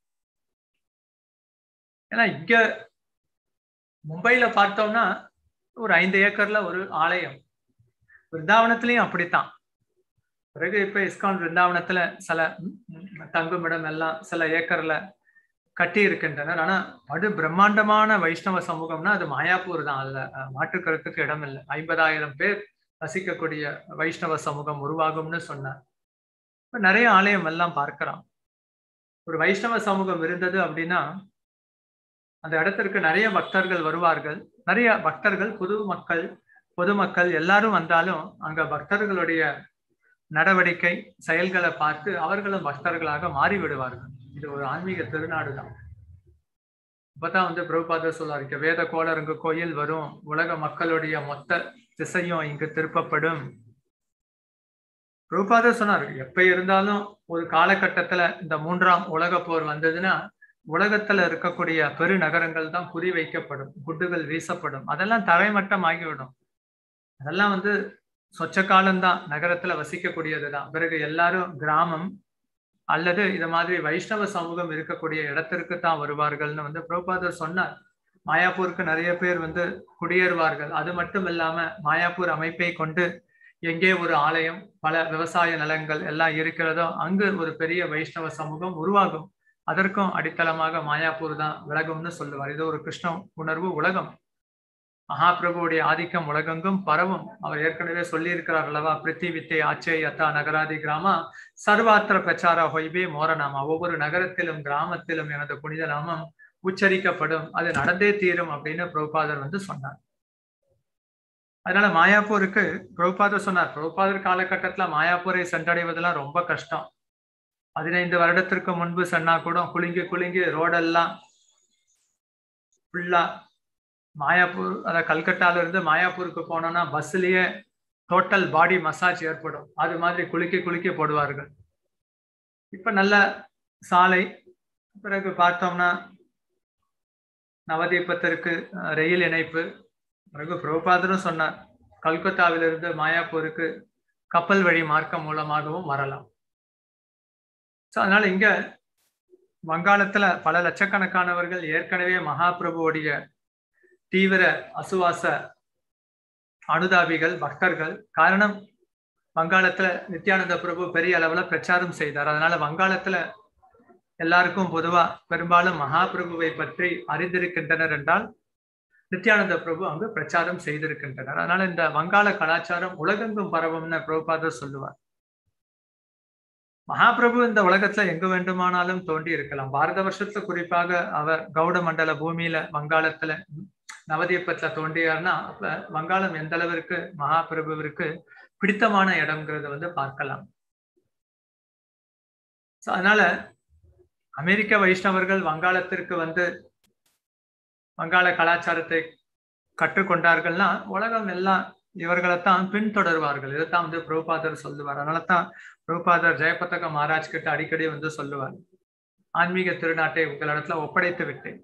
ஏன்னா இங்க மும்பையில பார்த்தோம்னா ஒரு ஐந்து ஏக்கர்ல ஒரு ஆலயம் விருந்தாவனத்திலையும் அப்படித்தான் பிறகு இப்ப இஸ்கான் விருந்தாவனத்துல சில தங்குமிடம் எல்லாம் சில ஏக்கர்ல கட்டி இருக்கின்றனர் ஆனா படு பிரம்மாண்டமான வைஷ்ணவ சமூகம்னா அது மாயாப்பூர் தான் அல்ல மாற்றுக்கருத்துக்கு இடம் இல்லை ஐம்பதாயிரம் பேர் வசிக்கக்கூடிய வைஷ்ணவ சமூகம் உருவாகும்னு சொன்னார் இப்ப நிறைய ஆலயம் எல்லாம் பார்க்கிறோம் ஒரு வைஷ்ணவ சமூகம் இருந்தது அப்படின்னா அந்த இடத்திற்கு நிறைய பக்தர்கள் வருவார்கள் நிறைய பக்தர்கள் புது மக்கள் பொதுமக்கள் எல்லாரும் வந்தாலும் அங்க பக்தர்களுடைய நடவடிக்கை செயல்களை பார்த்து அவர்களும் பக்தர்களாக மாறி விடுவார்கள் இது ஒரு ஆன்மீக திருநாடு தான் இப்பதான் வந்து பிரபுபாதர் சொல்லாரு வேத கோளரங்கு கோயில் வரும் உலக மக்களுடைய மொத்த திசையும் இங்கு திருப்பப்படும் பிரபுபாதர் சொன்னார் எப்ப இருந்தாலும் ஒரு காலகட்டத்துல இந்த மூன்றாம் உலக போர் வந்ததுன்னா உலகத்துல இருக்கக்கூடிய பெருநகரங்கள் தான் குறி வைக்கப்படும் குண்டுகள் வீசப்படும் அதெல்லாம் தரைமட்டம் ஆகிவிடும் அதெல்லாம் வந்து சொச்ச காலம்தான் நகரத்துல வசிக்கக்கூடியதுதான் பிறகு எல்லாரும் கிராமம் அல்லது இது மாதிரி வைஷ்ணவ சமூகம் இருக்கக்கூடிய இடத்திற்கு தான் வருவார்கள்னு வந்து பிரபுபாதர் சொன்னார் மாயாப்பூருக்கு நிறைய பேர் வந்து குடியேறுவார்கள் அது மட்டும் இல்லாம மாயாப்பூர் அமைப்பை கொண்டு எங்கே ஒரு ஆலயம் பல விவசாய நிலங்கள் எல்லாம் இருக்கிறதோ அங்கு ஒரு பெரிய வைஷ்ணவ சமூகம் உருவாகும் அதற்கும் அடித்தளமாக மாயாப்பூர் தான் விலகும்னு சொல்லுவார் இது ஒரு கிருஷ்ண உணர்வு உலகம் மகாபிரபுவுடைய ஆதிக்கம் உலகெங்கும் பரவும் அவர் ஏற்கனவே சொல்லியிருக்கிறார் அல்லவா பிரித்தி வித்தை ஆச்சே யத்தா நகராதி கிராமா சர்வாத்திர பிரச்சார ஹொய்பே மோரநாமா ஒவ்வொரு நகரத்திலும் கிராமத்திலும் எனது புனித நாமம் உச்சரிக்கப்படும் அது நடந்தே தீரும் அப்படின்னு பிரபுபாதர் வந்து சொன்னார் அதனால மாயாப்பூருக்கு பிரபுபாதர் சொன்னார் பிரபுபாதர் காலகட்டத்துல மாயாப்பூரை சென்றடைவதெல்லாம் ரொம்ப கஷ்டம் பதினைந்து வருடத்திற்கு முன்பு சொன்னா கூட குலுங்கி குலுங்கி ரோடெல்லாம் ஃபுல்லா மாயாப்பூர் அதாவது கல்கட்டால இருந்து மாயாப்பூருக்கு போனோம்னா பஸ்லயே டோட்டல் பாடி மசாஜ் ஏற்படும் அது மாதிரி குலுக்கி குலுக்கி போடுவார்கள் இப்ப நல்ல சாலை பிறகு பார்த்தோம்னா நவதீபத்திற்கு ரயில் இணைப்பு பிறகு பிரபுபாதரும் சொன்னார் கல்கத்தாவிலிருந்து மாயாப்பூருக்கு கப்பல் வழி மார்க்கம் மூலமாகவும் வரலாம் ஸோ அதனால இங்க வங்காளத்துல பல லட்சக்கணக்கானவர்கள் ஏற்கனவே மகாபிரபுவோடைய தீவிர அசுவாச அனுதாபிகள் பக்தர்கள் காரணம் வங்காளத்துல நித்யானந்த பிரபு பெரிய அளவுல பிரச்சாரம் செய்தார் அதனால வங்காளத்துல எல்லாருக்கும் பொதுவா பெரும்பாலும் மகாபிரபுவை பற்றி அறிந்திருக்கின்றனர் என்றால் நித்யானந்த பிரபு அங்கு பிரச்சாரம் செய்திருக்கின்றனர் அதனால இந்த வங்காள கலாச்சாரம் உலகெங்கும் பரவும்னு பிரபுபாதர் சொல்லுவார் மகாபிரபு இந்த உலகத்துல எங்கு வேண்டுமானாலும் தோண்டி இருக்கலாம் பாரத வருஷத்துல குறிப்பாக அவர் கௌட மண்டல பூமியில வங்காளத்துல நவதீபத்துல தோண்டியார்னா அப்ப வங்காளம் எந்த அளவிற்கு மகாபிரபுவிற்கு பிடித்தமான இடம்ங்கிறத வந்து பார்க்கலாம் அதனால அமெரிக்க வைஷ்ணவர்கள் வங்காளத்திற்கு வந்து வங்காள கலாச்சாரத்தை கற்றுக்கொண்டார்கள்னா உலகம் எல்லாம் இவர்களைத்தான் பின்தொடர்வார்கள் இதைத்தான் வந்து பிரபுபாதர் சொல்லுவார் அதனால தான் பிரபுபாதர் ஜெயபதக மகாராஜ் கிட்ட அடிக்கடி வந்து சொல்லுவார் ஆன்மீக திருநாட்டை உங்களிடத்துல ஒப்படைத்து விட்டேன்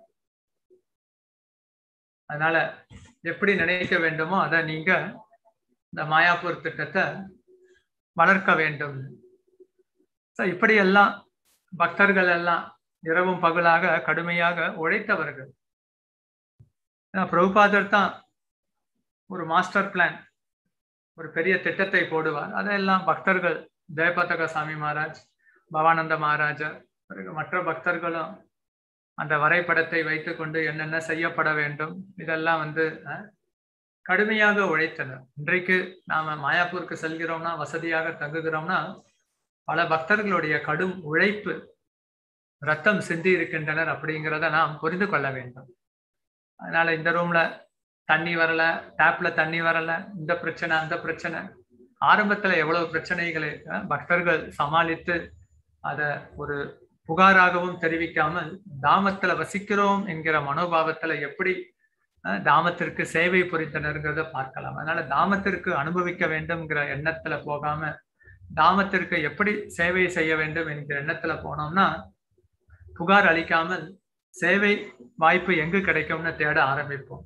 அதனால எப்படி நினைக்க வேண்டுமோ அதை நீங்க இந்த மாயாப்பூர் திட்டத்தை வளர்க்க வேண்டும் இப்படியெல்லாம் பக்தர்கள் எல்லாம் இரவும் பகலாக கடுமையாக உழைத்தவர்கள் பிரபுபாதர் தான் ஒரு மாஸ்டர் பிளான் ஒரு பெரிய திட்டத்தை போடுவார் அதெல்லாம் பக்தர்கள் ஜெயபதக சாமி மகாராஜ் பவானந்த மகாராஜர் பிறகு மற்ற பக்தர்களும் அந்த வரைபடத்தை வைத்துக்கொண்டு என்னென்ன செய்யப்பட வேண்டும் இதெல்லாம் வந்து கடுமையாக உழைத்தனர் இன்றைக்கு நாம மாயாப்பூருக்கு செல்கிறோம்னா வசதியாக தங்குகிறோம்னா பல பக்தர்களுடைய கடும் உழைப்பு ரத்தம் சிந்தி இருக்கின்றனர் அப்படிங்கிறத நாம் புரிந்து கொள்ள வேண்டும் அதனால இந்த ரூம்ல தண்ணி வரல டேப்ல தண்ணி வரல இந்த பிரச்சனை அந்த பிரச்சனை ஆரம்பத்துல எவ்வளவு பிரச்சனைகளை பக்தர்கள் சமாளித்து அத ஒரு புகாராகவும் தெரிவிக்காமல் தாமத்துல வசிக்கிறோம் என்கிற மனோபாவத்துல எப்படி தாமத்திற்கு சேவை புரிந்தனர்கிறத பார்க்கலாம் அதனால தாமத்திற்கு அனுபவிக்க வேண்டும்ங்கிற எண்ணத்துல போகாம தாமத்திற்கு எப்படி சேவை செய்ய வேண்டும் என்கிற எண்ணத்துல போனோம்னா புகார் அளிக்காமல் சேவை வாய்ப்பு எங்கு கிடைக்கும்னு தேட ஆரம்பிப்போம்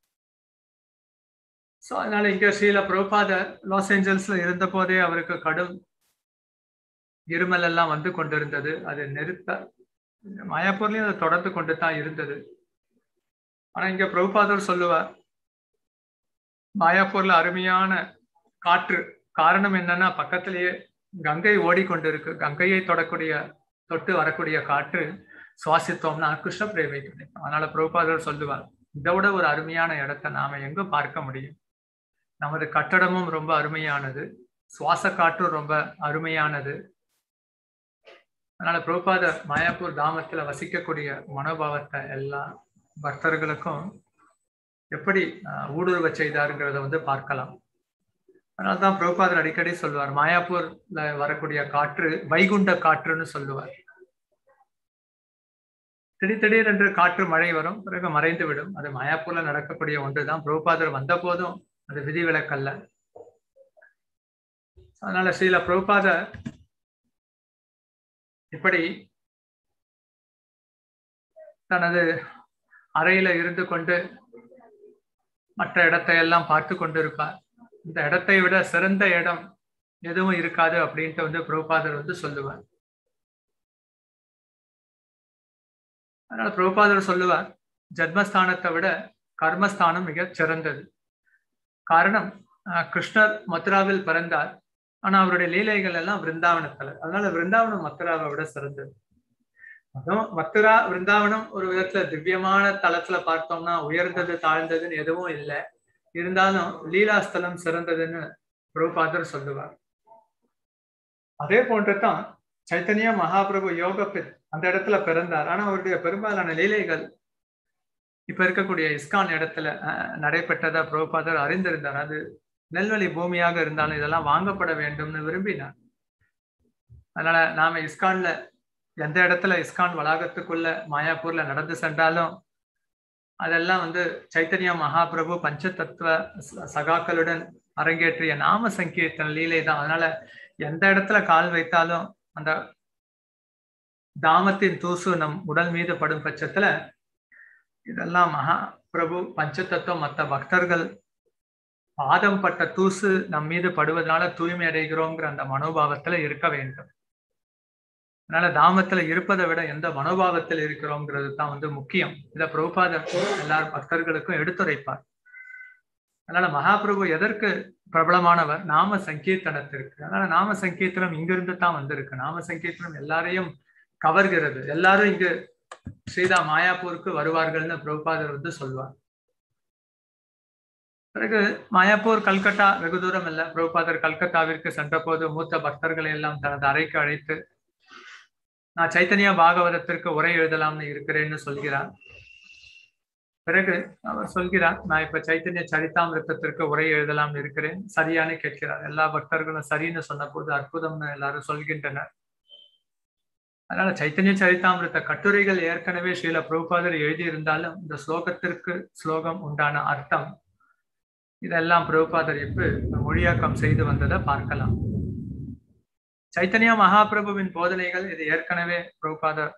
ஸோ அதனால இங்க ஸ்ரீல பிரபாத லாஸ் ஏஞ்சல்ஸ்ல இருந்த போதே அவருக்கு கடும் இருமல் எல்லாம் வந்து கொண்டிருந்தது அது நிறுத்த மாயாப்பூர்லயும் அது தொடர்ந்து கொண்டு தான் இருந்தது ஆனா இங்க பிரபுபாதர் சொல்லுவார் மாயாப்பூர்ல அருமையான காற்று காரணம் என்னன்னா பக்கத்திலேயே கங்கை ஓடிக்கொண்டிருக்கு கங்கையை தொடக்கூடிய தொட்டு வரக்கூடிய காற்று சுவாசித்தோம்னா கிருஷ்ண பிரேமை கிடைக்கும் அதனால பிரபுபாதர் சொல்லுவார் இதை விட ஒரு அருமையான இடத்தை நாம எங்க பார்க்க முடியும் நமது கட்டடமும் ரொம்ப அருமையானது சுவாச காற்றும் ரொம்ப அருமையானது அதனால பிரபுபாத மாயாப்பூர் தாமத்துல வசிக்கக்கூடிய மனோபாவத்தை எல்லா பக்தர்களுக்கும் எப்படி ஊடுருவ செய்தாருங்கிறத வந்து பார்க்கலாம் அதனால்தான் பிரபுபாதர் அடிக்கடி சொல்லுவார் மாயாப்பூர்ல வரக்கூடிய காற்று வைகுண்ட காற்றுன்னு சொல்லுவார் திடீர் திடீர் என்று காற்று மழை வரும் பிறகு மறைந்து விடும் அது மாயாப்பூர்ல நடக்கக்கூடிய ஒன்றுதான் பிரபுபாதர் வந்த போதும் அது விதிவிலக்கல்ல அதனால ஸ்ரீல பிரபுபாத இப்படி தனது அறையில இருந்து கொண்டு மற்ற இடத்தை எல்லாம் பார்த்து கொண்டிருப்பார் இந்த இடத்தை விட சிறந்த இடம் எதுவும் இருக்காது அப்படின்ட்டு வந்து பிரபுபாதர் வந்து சொல்லுவார் அதனால பிரபுபாதர் சொல்லுவார் ஜன்மஸ்தானத்தை விட கர்மஸ்தானம் மிக சிறந்தது காரணம் கிருஷ்ணர் மதுராவில் பிறந்தார் ஆனா அவருடைய லீலைகள் எல்லாம் விருந்தாவனத்துல அதனால விருந்தாவனம் மதுராவை விட சிறந்தது அதுவும் மதுரா விருந்தாவனம் ஒரு விதத்துல திவ்யமான தளத்துல பார்த்தோம்னா உயர்ந்தது தாழ்ந்ததுன்னு எதுவும் இல்லை இருந்தாலும் லீலாஸ்தலம் சிறந்ததுன்னு பிரபுபாதர் சொல்லுவார் அதே போன்றுதான் சைத்தன்யா மகாபிரபு யோகபித் அந்த இடத்துல பிறந்தார் ஆனா அவருடைய பெரும்பாலான லீலைகள் இப்ப இருக்கக்கூடிய இஸ்கான் இடத்துல நடைபெற்றதா பிரபுபாதர் அறிந்திருந்தார் அது நெல்வெளி பூமியாக இருந்தாலும் இதெல்லாம் வாங்கப்பட வேண்டும்னு விரும்பினார் அதனால நாம இஸ்கான்ல எந்த இடத்துல இஸ்கான் வளாகத்துக்குள்ள மாயாப்பூர்ல நடந்து சென்றாலும் அதெல்லாம் வந்து சைத்தன்யா மகாபிரபு பஞ்சதத்துவ சகாக்களுடன் அரங்கேற்றிய நாம சங்கீர்த்தன லீலை தான் அதனால எந்த இடத்துல கால் வைத்தாலும் அந்த தாமத்தின் தூசு நம் உடல் மீது படும் பட்சத்துல இதெல்லாம் மகா பிரபு பஞ்சதத்துவம் மற்ற பக்தர்கள் பாதம் பட்ட தூசு நம் மீது படுவதனால தூய்மை அடைகிறோங்கிற அந்த மனோபாவத்துல இருக்க வேண்டும் அதனால தாமத்துல இருப்பதை விட எந்த மனோபாவத்தில் இருக்கிறோங்கிறது தான் வந்து முக்கியம் இதை பிரபுபாத எல்லார் பக்தர்களுக்கும் எடுத்துரைப்பார் அதனால மகாபிரபு எதற்கு பிரபலமானவர் நாம சங்கீர்த்தனத்திற்கு அதனால நாம சங்கீர்த்தனம் இங்கிருந்து தான் வந்திருக்கு நாம சங்கீர்த்தனம் எல்லாரையும் கவர்கிறது எல்லாரும் இங்கு ஸ்ரீதா மாயாப்பூருக்கு வருவார்கள்னு பிரபுபாதர் வந்து சொல்வார் பிறகு மாயாப்பூர் கல்கட்டா வெகு தூரம் இல்ல பிரபுபாதர் கல்கத்தாவிற்கு சென்ற போது மூத்த பக்தர்களை எல்லாம் தனது அறைக்கு அழைத்து நான் சைத்தன்யா பாகவதத்திற்கு உரை எழுதலாம்னு இருக்கிறேன்னு சொல்கிறார் பிறகு அவர் சொல்கிறார் நான் இப்ப சைத்தன்ய சரிதாமிரத்தத்திற்கு உரை எழுதலாம்னு இருக்கிறேன் சரியானு கேட்கிறார் எல்லா பக்தர்களும் சரின்னு சொன்ன போது அற்புதம்னு எல்லாரும் சொல்கின்றனர் அதனால சைத்தன்ய சரிதாமிரத்த கட்டுரைகள் ஏற்கனவே ஸ்ரீல பிரபுபாதர் எழுதியிருந்தாலும் இந்த ஸ்லோகத்திற்கு ஸ்லோகம் உண்டான அர்த்தம் இதெல்லாம் பிரபுபாதர் எப்ப மொழியாக்கம் செய்து வந்ததை பார்க்கலாம் சைத்தன்யா மகாபிரபுவின் போதனைகள் இது ஏற்கனவே பிரபுபாதர்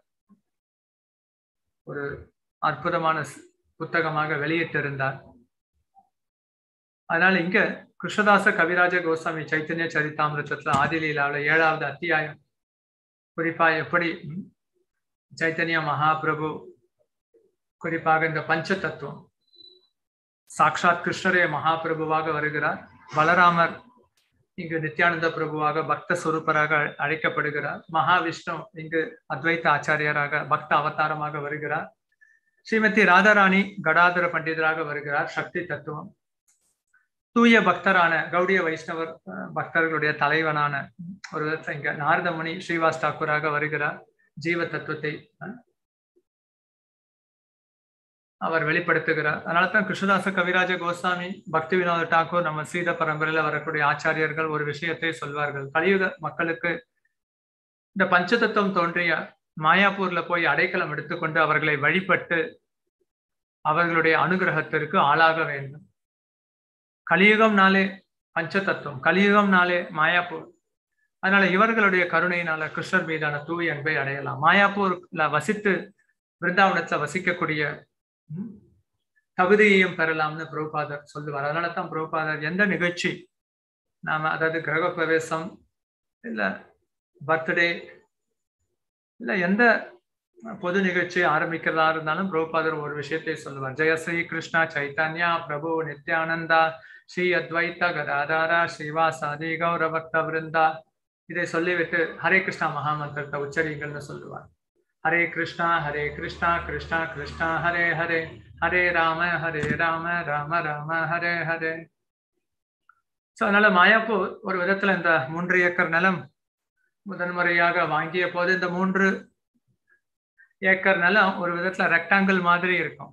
ஒரு அற்புதமான புத்தகமாக வெளியிட்டிருந்தார் அதனால இங்க கிருஷ்ணதாச கவிராஜ கோஸ்வாமி சைத்தன்ய சரிதாமிரத்துல ஆதிலீலாவில் ஏழாவது அத்தியாயம் குறிப்பா எப்படி சைத்தன்ய மகாபிரபு குறிப்பாக இந்த பஞ்ச தத்துவம் சாக்ஷாத் கிருஷ்ணரே மகாபிரபுவாக வருகிறார் பலராமர் இங்கு நித்யானந்த பிரபுவாக பக்த சுரூப்பராக அழைக்கப்படுகிறார் மகாவிஷ்ணு இங்கு அத்வைத்த ஆச்சாரியராக பக்த அவதாரமாக வருகிறார் ஸ்ரீமதி ராதாராணி கடாதர பண்டிதராக வருகிறார் சக்தி தத்துவம் தூய பக்தரான கௌடிய வைஷ்ணவர் பக்தர்களுடைய தலைவனான ஒரு இங்க நாரதமுனி ஸ்ரீவாஸ் தாக்கூராக வருகிறார் ஜீவ தத்துவத்தை அவர் வெளிப்படுத்துகிறார் அதனால தான் கிருஷ்ணதாச கவிராஜ கோஸ்வாமி பக்தி வினோத டாக்கூர் நம்ம சீத பரம்பரையில வரக்கூடிய ஆச்சாரியர்கள் ஒரு விஷயத்தை சொல்வார்கள் கலியுக மக்களுக்கு இந்த பஞ்சதத்துவம் தோன்றிய மாயாப்பூர்ல போய் அடைக்கலம் எடுத்துக்கொண்டு அவர்களை வழிபட்டு அவர்களுடைய அனுகிரகத்திற்கு ஆளாக வேண்டும் கலியுகம்னாலே பஞ்சதத்துவம் கலியுகம்னாலே மாயாப்பூர் அதனால இவர்களுடைய கருணையினால கிருஷ்ணர் மீதான தூய் அன்பை அடையலாம் மாயாப்பூர்ல வசித்து பிருந்தாவனத்துல வசிக்கக்கூடிய தகுதியையும் பெறலாம்னு பிரபுபாதர் சொல்லுவார் அதனால தான் பிரபுபாதர் எந்த நிகழ்ச்சி நாம அதாவது கிரக பிரவேசம் இல்ல பர்த்டே இல்ல எந்த பொது நிகழ்ச்சி ஆரம்பிக்கிறதா இருந்தாலும் பிரபுபாதர் ஒரு விஷயத்தை சொல்லுவார் ஜெய ஸ்ரீ கிருஷ்ணா சைத்தன்யா பிரபு நித்யானந்தா ஸ்ரீ அத்வைத்த கதாதாரா ஸ்ரீவாசாதி கௌரபக்த விருந்தா இதை சொல்லிவிட்டு ஹரே கிருஷ்ணா மகாமந்திரத்தை உச்சரிங்கள்னு சொல்லுவார் ஹரே கிருஷ்ணா ஹரே கிருஷ்ணா கிருஷ்ணா கிருஷ்ணா ஹரே ஹரே ஹரே ராம ஹரே ராம ராம ராம ஹரே ஹரே ஸோ அதனால மாயாப்பூர் ஒரு விதத்துல இந்த மூன்று ஏக்கர் நிலம் முதன்முறையாக வாங்கிய போது இந்த மூன்று ஏக்கர் நிலம் ஒரு விதத்துல ரெக்டாங்கிள் மாதிரி இருக்கும்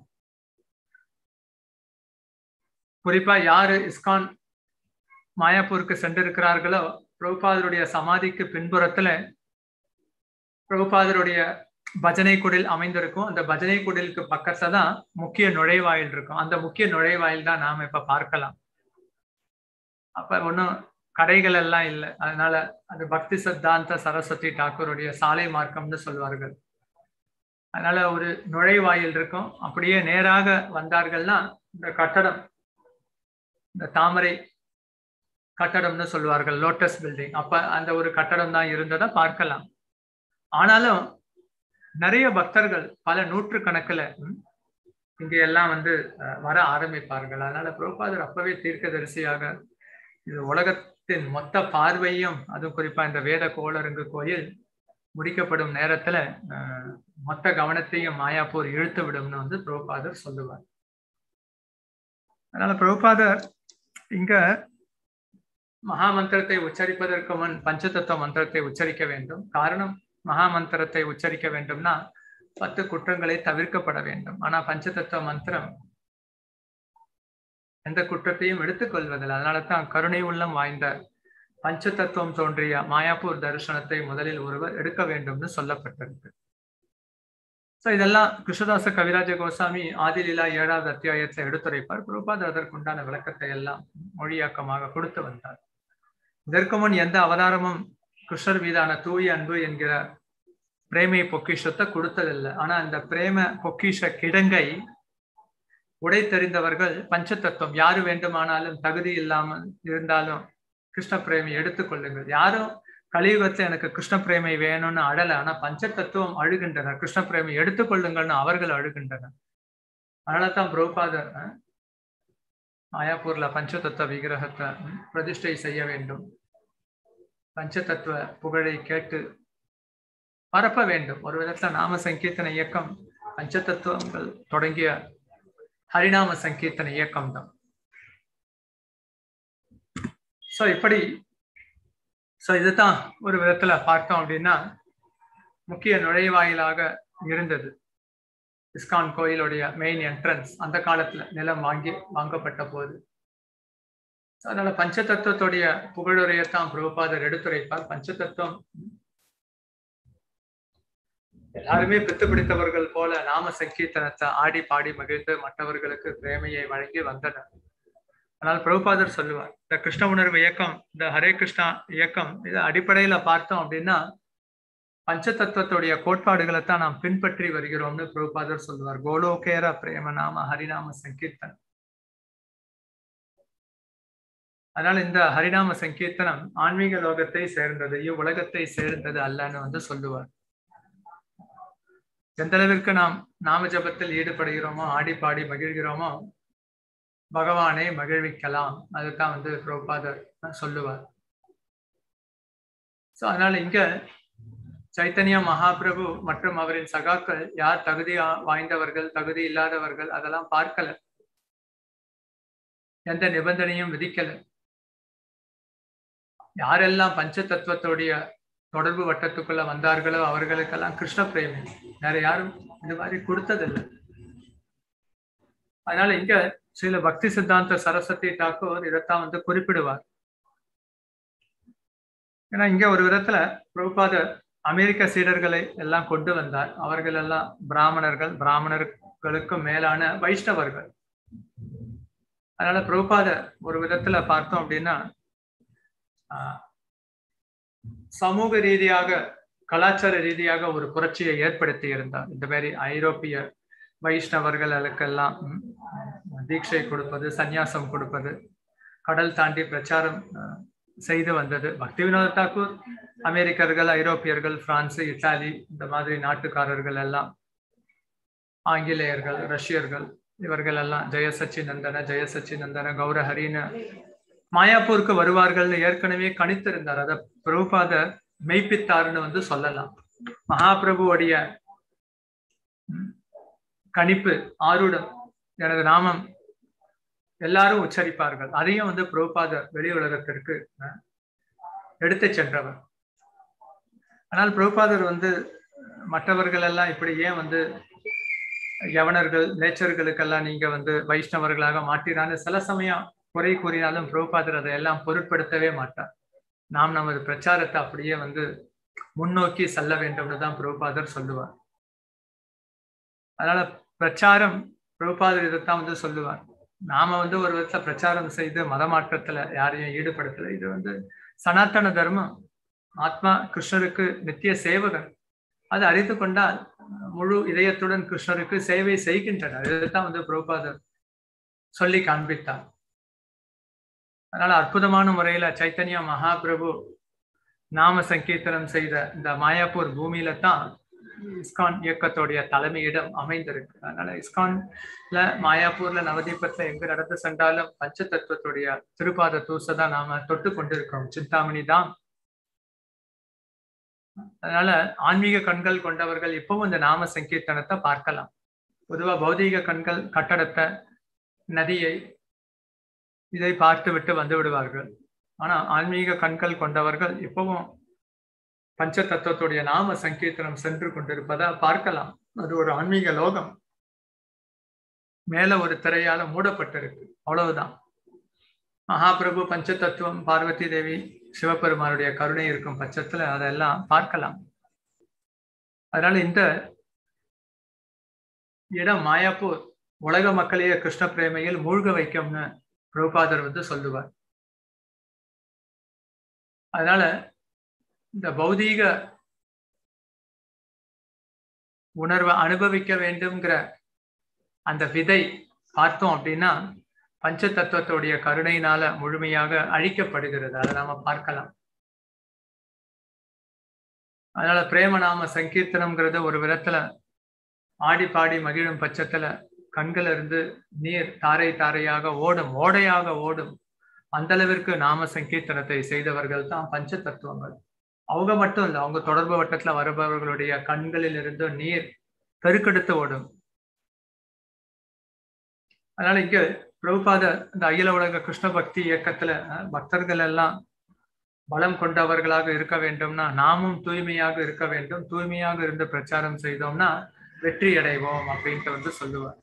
குறிப்பா யாரு இஸ்கான் மாயாப்பூருக்கு சென்றிருக்கிறார்களோ பிரபுபாதருடைய சமாதிக்கு பின்புறத்துல பிரபுபாதருடைய பஜனை குடில் அமைந்திருக்கும் அந்த பஜனை குடிலுக்கு பக்கத்துல தான் முக்கிய நுழைவாயில் இருக்கும் அந்த முக்கிய நுழைவாயில் தான் நாம இப்ப பார்க்கலாம் அப்ப ஒன்றும் கடைகள் எல்லாம் இல்லை அதனால அது பக்தி சித்தாந்த சரஸ்வதி டாக்கூருடைய சாலை மார்க்கம்னு சொல்வார்கள் அதனால ஒரு நுழைவாயில் இருக்கும் அப்படியே நேராக வந்தார்கள்னா இந்த கட்டடம் இந்த தாமரை கட்டடம்னு சொல்லுவார்கள் லோட்டஸ் பில்டிங் அப்ப அந்த ஒரு கட்டடம் தான் இருந்ததை பார்க்கலாம் ஆனாலும் நிறைய பக்தர்கள் பல நூற்று கணக்குல இங்க எல்லாம் வந்து வர ஆரம்பிப்பார்கள் அதனால புரோபாதர் அப்பவே தீர்க்கதரிசியாக இது உலகத்தின் மொத்த பார்வையும் அதுவும் குறிப்பா இந்த வேத கோளரங்கு கோயில் முடிக்கப்படும் நேரத்துல மொத்த கவனத்தையும் மாயாப்பூர் இழுத்து விடும்னு வந்து புரோபாதர் சொல்லுவார் அதனால புரோபாதர் இங்க மகா மந்திரத்தை உச்சரிப்பதற்கு முன் பஞ்சதத்துவ மந்திரத்தை உச்சரிக்க வேண்டும் காரணம் மகா மந்திரத்தை உச்சரிக்க வேண்டும்னா பத்து குற்றங்களை தவிர்க்கப்பட வேண்டும் ஆனா பஞ்சதத்துவ மந்திரம் எந்த குற்றத்தையும் எடுத்துக்கொள்வதில்லை அதனால தான் கருணை உள்ளம் வாய்ந்த பஞ்ச தத்துவம் தோன்றிய மாயாப்பூர் தரிசனத்தை முதலில் ஒருவர் எடுக்க வேண்டும்னு சொல்லப்பட்டிருக்கு ஸோ இதெல்லாம் கிருஷ்ணதாச கவிராஜ கோசாமி ஆதிலீலா ஏழாவது அத்தியாயத்தை எடுத்துரைப்பார் பிரபாத் அதற்குண்டான விளக்கத்தை எல்லாம் மொழியாக்கமாக கொடுத்து வந்தார் இதற்கு முன் எந்த அவதாரமும் கிருஷ்ணர் மீதான தூய அன்பு என்கிற பிரேமை பொக்கிஷத்தை கொடுத்ததில்லை ஆனா அந்த பிரேம பொக்கிஷ கிடங்கை உடை தெரிந்தவர்கள் பஞ்சதத்துவம் யாரு வேண்டுமானாலும் தகுதி இல்லாமல் இருந்தாலும் கிருஷ்ண பிரேமி எடுத்துக்கொள்ளுங்கள் யாரும் கலியுகத்துல எனக்கு கிருஷ்ண பிரேமை வேணும்னு அழல ஆனா பஞ்சதத்துவம் அழுகின்றனர் கிருஷ்ண பிரேமி எடுத்துக்கொள்ளுங்கள்னு அவர்கள் அழுகின்றனர் அதனாலதான் புரோபாதர் மாயாப்பூர்ல பஞ்சதத்துவ விக்கிரகத்தை பிரதிஷ்டை செய்ய வேண்டும் பஞ்சதத்துவ புகழை கேட்டு பரப்ப வேண்டும் ஒரு விதத்துல நாம சங்கீர்த்தன இயக்கம் பஞ்சதத்துவங்கள் தொடங்கிய ஹரிநாம சங்கீர்த்தன இயக்கம் தான் சோ இப்படி சோ இதுதான் ஒரு விதத்துல பார்த்தோம் அப்படின்னா முக்கிய நுழைவாயிலாக இருந்தது இஸ்கான் கோயிலுடைய மெயின் என்ட்ரன்ஸ் அந்த காலத்துல நிலம் வாங்கி வாங்கப்பட்ட போது அதனால பஞ்சதத்துவத்துடைய புகழுரையத்தான் பிரபுபாதர் எடுத்துரைப்பார் பஞ்சதத்துவம் எல்லாருமே பித்து பிடித்தவர்கள் போல நாம சங்கீர்த்தனத்தை ஆடி பாடி மகிழ்ந்து மற்றவர்களுக்கு பிரேமையை வழங்கி வந்தனர் ஆனால் பிரபுபாதர் சொல்லுவார் இந்த கிருஷ்ண உணர்வு இயக்கம் இந்த ஹரே கிருஷ்ணா இயக்கம் இது அடிப்படையில பார்த்தோம் அப்படின்னா பஞ்சதத்துவத்துடைய கோட்பாடுகளை தான் நாம் பின்பற்றி வருகிறோம்னு பிரபுபாதர் சொல்லுவார் கோலோகேர பிரேம நாம ஹரிநாம சங்கீர்த்தனம் அதனால இந்த ஹரிநாம சங்கீர்த்தனம் ஆன்மீக லோகத்தை சேர்ந்தது இவ்வுலகத்தை சேர்ந்தது அல்லன்னு வந்து சொல்லுவார் எந்த அளவிற்கு நாம் நாம ஜபத்தில் ஈடுபடுகிறோமோ ஆடி பாடி மகிழ்கிறோமோ பகவானை மகிழ்விக்கலாம் அதுதான் வந்து பிரபாதர் சொல்லுவார் சோ அதனால இங்க சைத்தன்யா மகாபிரபு மற்றும் அவரின் சகாக்கள் யார் தகுதி வாய்ந்தவர்கள் தகுதி இல்லாதவர்கள் அதெல்லாம் பார்க்கல எந்த நிபந்தனையும் விதிக்கல யாரெல்லாம் பஞ்ச தத்துவத்துடைய தொடர்பு வட்டத்துக்குள்ள வந்தார்களோ அவர்களுக்கெல்லாம் கிருஷ்ண பிரேமி வேற யாரும் இந்த மாதிரி கொடுத்ததில்லை அதனால இங்க சில பக்தி சித்தாந்த சரஸ்வதி தாக்கூர் இதைத்தான் வந்து குறிப்பிடுவார் ஏன்னா இங்க ஒரு விதத்துல பிரபுபாத அமெரிக்க சீடர்களை எல்லாம் கொண்டு வந்தார் அவர்கள் எல்லாம் பிராமணர்கள் பிராமணர்களுக்கு மேலான வைஷ்ணவர்கள் அதனால பிரபுபாத ஒரு விதத்துல பார்த்தோம் அப்படின்னா சமூக ரீதியாக கலாச்சார ரீதியாக ஒரு புரட்சியை ஏற்படுத்தி இருந்தார் இந்த மாதிரி ஐரோப்பிய வைஷ்ணவர்களுக்கெல்லாம் தீட்சை கொடுப்பது சந்நியாசம் கொடுப்பது கடல் தாண்டி பிரச்சாரம் செய்து வந்தது பக்தி வினோத தாக்கூர் அமெரிக்கர்கள் ஐரோப்பியர்கள் பிரான்ஸ் இத்தாலி இந்த மாதிரி நாட்டுக்காரர்கள் எல்லாம் ஆங்கிலேயர்கள் ரஷ்யர்கள் இவர்கள் எல்லாம் ஜெய சச்சிநந்தன ஜெய சச்சிநந்தன கௌரஹரின்னு மாயாப்பூருக்கு வருவார்கள்னு ஏற்கனவே கணித்திருந்தார் அத பிரபுபாத மெய்ப்பித்தாருன்னு வந்து சொல்லலாம் மகாபிரபுவோடைய கணிப்பு ஆருடம் எனது நாமம் எல்லாரும் உச்சரிப்பார்கள் அதையும் வந்து பிரபுபாத வெளி உலகத்திற்கு எடுத்து சென்றவர் ஆனால் பிரபுபாதர் வந்து மற்றவர்கள் எல்லாம் இப்படி ஏன் வந்து யவனர்கள் நேச்சர்களுக்கெல்லாம் நீங்க வந்து வைஷ்ணவர்களாக மாட்டினான்னு சில சமயம் குறை கூறினாலும் பிரபுபாதர் அதையெல்லாம் பொருட்படுத்தவே மாட்டார் நாம் நமது பிரச்சாரத்தை அப்படியே வந்து முன்னோக்கி செல்ல வேண்டும்னு தான் பிரபுபாதர் சொல்லுவார் அதனால பிரச்சாரம் பிரபுபாதர் இதைத்தான் வந்து சொல்லுவார் நாம வந்து ஒரு விதத்துல பிரச்சாரம் செய்து மதமாற்றத்துல யாரையும் ஈடுபடுத்தல இது வந்து சனாத்தன தர்மம் ஆத்மா கிருஷ்ணருக்கு நித்திய சேவகன் அது அறிந்து கொண்டால் முழு இதயத்துடன் கிருஷ்ணருக்கு சேவை செய்கின்றனர் இதைத்தான் வந்து பிரபுபாதர் சொல்லி காண்பித்தார் அதனால அற்புதமான முறையில சைத்தன்யா மகாபிரபு நாம சங்கீர்த்தனம் செய்த இந்த மாயாப்பூர் பூமியில தான் இஸ்கான் இயக்கத்துடைய தலைமையிடம் அமைந்திருக்கு அதனால இஸ்கான்ல மாயாப்பூர்ல நவதீபத்துல எங்க நடந்து சென்றாலும் பஞ்ச தத்துவத்துடைய திருப்பாத தூசை தான் நாம தொட்டு கொண்டிருக்கோம் சிந்தாமணி தான் அதனால ஆன்மீக கண்கள் கொண்டவர்கள் இப்பவும் இந்த நாம சங்கீர்த்தனத்தை பார்க்கலாம் பொதுவா பௌதீக கண்கள் கட்டடத்தை நதியை இதை பார்த்து விட்டு வந்து விடுவார்கள் ஆனா ஆன்மீக கண்கள் கொண்டவர்கள் இப்பவும் பஞ்ச தத்துவத்துடைய நாம சங்கீர்த்தனம் சென்று கொண்டிருப்பதா பார்க்கலாம் அது ஒரு ஆன்மீக லோகம் மேல ஒரு திரையால மூடப்பட்டிருக்கு அவ்வளவுதான் மகாபிரபு பஞ்ச தத்துவம் பார்வதி தேவி சிவபெருமானுடைய கருணை இருக்கும் பட்சத்துல அதெல்லாம் பார்க்கலாம் அதனால இந்த இடம் மாயாப்பூர் உலக மக்களையே கிருஷ்ண பிரேமையில் மூழ்க வைக்கும்னு பிரபுபாதர் வந்து சொல்லுவார் அதனால இந்த பௌதீக உணர்வை அனுபவிக்க வேண்டும்ங்கிற அந்த விதை பார்த்தோம் அப்படின்னா பஞ்ச தத்துவத்துடைய கருணையினால முழுமையாக அழிக்கப்படுகிறது அதை நாம பார்க்கலாம் அதனால பிரேமநாம சங்கீர்த்தனம்ங்கிறது ஒரு விதத்துல ஆடி பாடி மகிழும் பட்சத்துல கண்கள் இருந்து நீர் தாரை தாரையாக ஓடும் ஓடையாக ஓடும் அந்த அளவிற்கு நாம சங்கீர்த்தனத்தை செய்தவர்கள் தான் பஞ்ச தத்துவங்கள் அவங்க மட்டும் இல்லை அவங்க தொடர்பு வட்டத்துல வருபவர்களுடைய கண்களில் இருந்து நீர் பெருக்கெடுத்து ஓடும் அதனால இங்க பிரபுபாத இந்த அகில உலக கிருஷ்ண பக்தி இயக்கத்துல பக்தர்கள் எல்லாம் பலம் கொண்டவர்களாக இருக்க வேண்டும்னா நாமும் தூய்மையாக இருக்க வேண்டும் தூய்மையாக இருந்து பிரச்சாரம் செய்தோம்னா வெற்றி அடைவோம் அப்படின்ட்டு வந்து சொல்லுவார்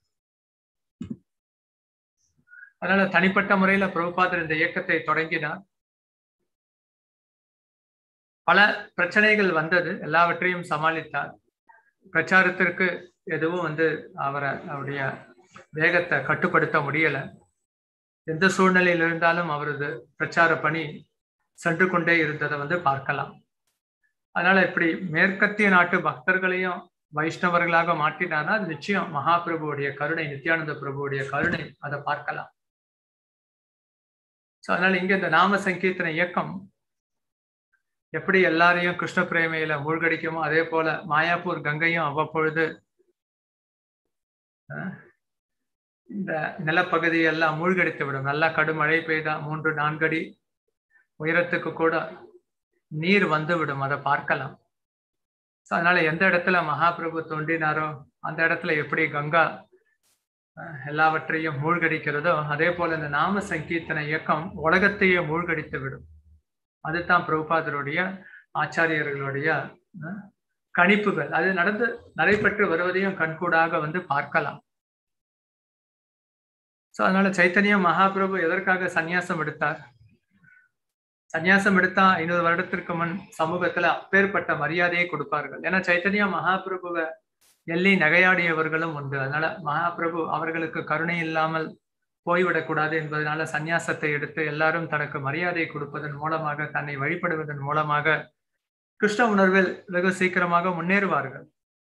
அதனால தனிப்பட்ட முறையில பிரபுபாதர் இந்த இயக்கத்தை தொடங்கினார் பல பிரச்சனைகள் வந்தது எல்லாவற்றையும் சமாளித்தார் பிரச்சாரத்திற்கு எதுவும் வந்து அவரை அவருடைய வேகத்தை கட்டுப்படுத்த முடியல எந்த சூழ்நிலையில் இருந்தாலும் அவரது பிரச்சார பணி சென்று கொண்டே இருந்ததை வந்து பார்க்கலாம் அதனால இப்படி மேற்கத்திய நாட்டு பக்தர்களையும் வைஷ்ணவர்களாக மாற்றினார்னா அது நிச்சயம் மகாபிரபுவுடைய கருணை நித்யானந்த பிரபுவுடைய கருணை அதை பார்க்கலாம் ஸோ அதனால இங்க இந்த நாம சங்கீர்த்தன இயக்கம் எப்படி எல்லாரையும் கிருஷ்ண பிரேமையில மூழ்கடிக்குமோ அதே போல மாயாப்பூர் கங்கையும் அவ்வப்பொழுது இந்த நிலப்பகுதியெல்லாம் மூழ்கடித்து விடும் நல்லா கடுமழை பெய்தா மூன்று நான்கடி உயரத்துக்கு கூட நீர் வந்து விடும் அதை பார்க்கலாம் ஸோ அதனால எந்த இடத்துல மகாபிரபு தோன்றினாரோ அந்த இடத்துல எப்படி கங்கா எல்லாவற்றையும் மூழ்கடிக்கிறதோ அதே போல இந்த நாம சங்கீர்த்தன இயக்கம் உலகத்தையே மூழ்கடித்து விடும் அதுதான் பிரபுபாதருடைய ஆச்சாரியர்களுடைய கணிப்புகள் அது நடந்து நடைபெற்று வருவதையும் கண்கூடாக வந்து பார்க்கலாம் ஸோ அதனால சைத்தன்ய மகாபிரபு எதற்காக சந்நியாசம் எடுத்தார் சந்நியாசம் எடுத்தா ஐநூறு வருடத்திற்கு முன் சமூகத்துல அப்பேற்பட்ட மரியாதையை கொடுப்பார்கள் ஏன்னா சைத்தன்ய மகாபிரபுவை எள்ளி நகையாடியவர்களும் உண்டு அதனால மகாபிரபு அவர்களுக்கு கருணை இல்லாமல் போய்விடக்கூடாது என்பதனால சந்நியாசத்தை எடுத்து எல்லாரும் தனக்கு மரியாதை கொடுப்பதன் மூலமாக தன்னை வழிபடுவதன் மூலமாக கிருஷ்ண உணர்வில் வெகு சீக்கிரமாக முன்னேறுவார்கள்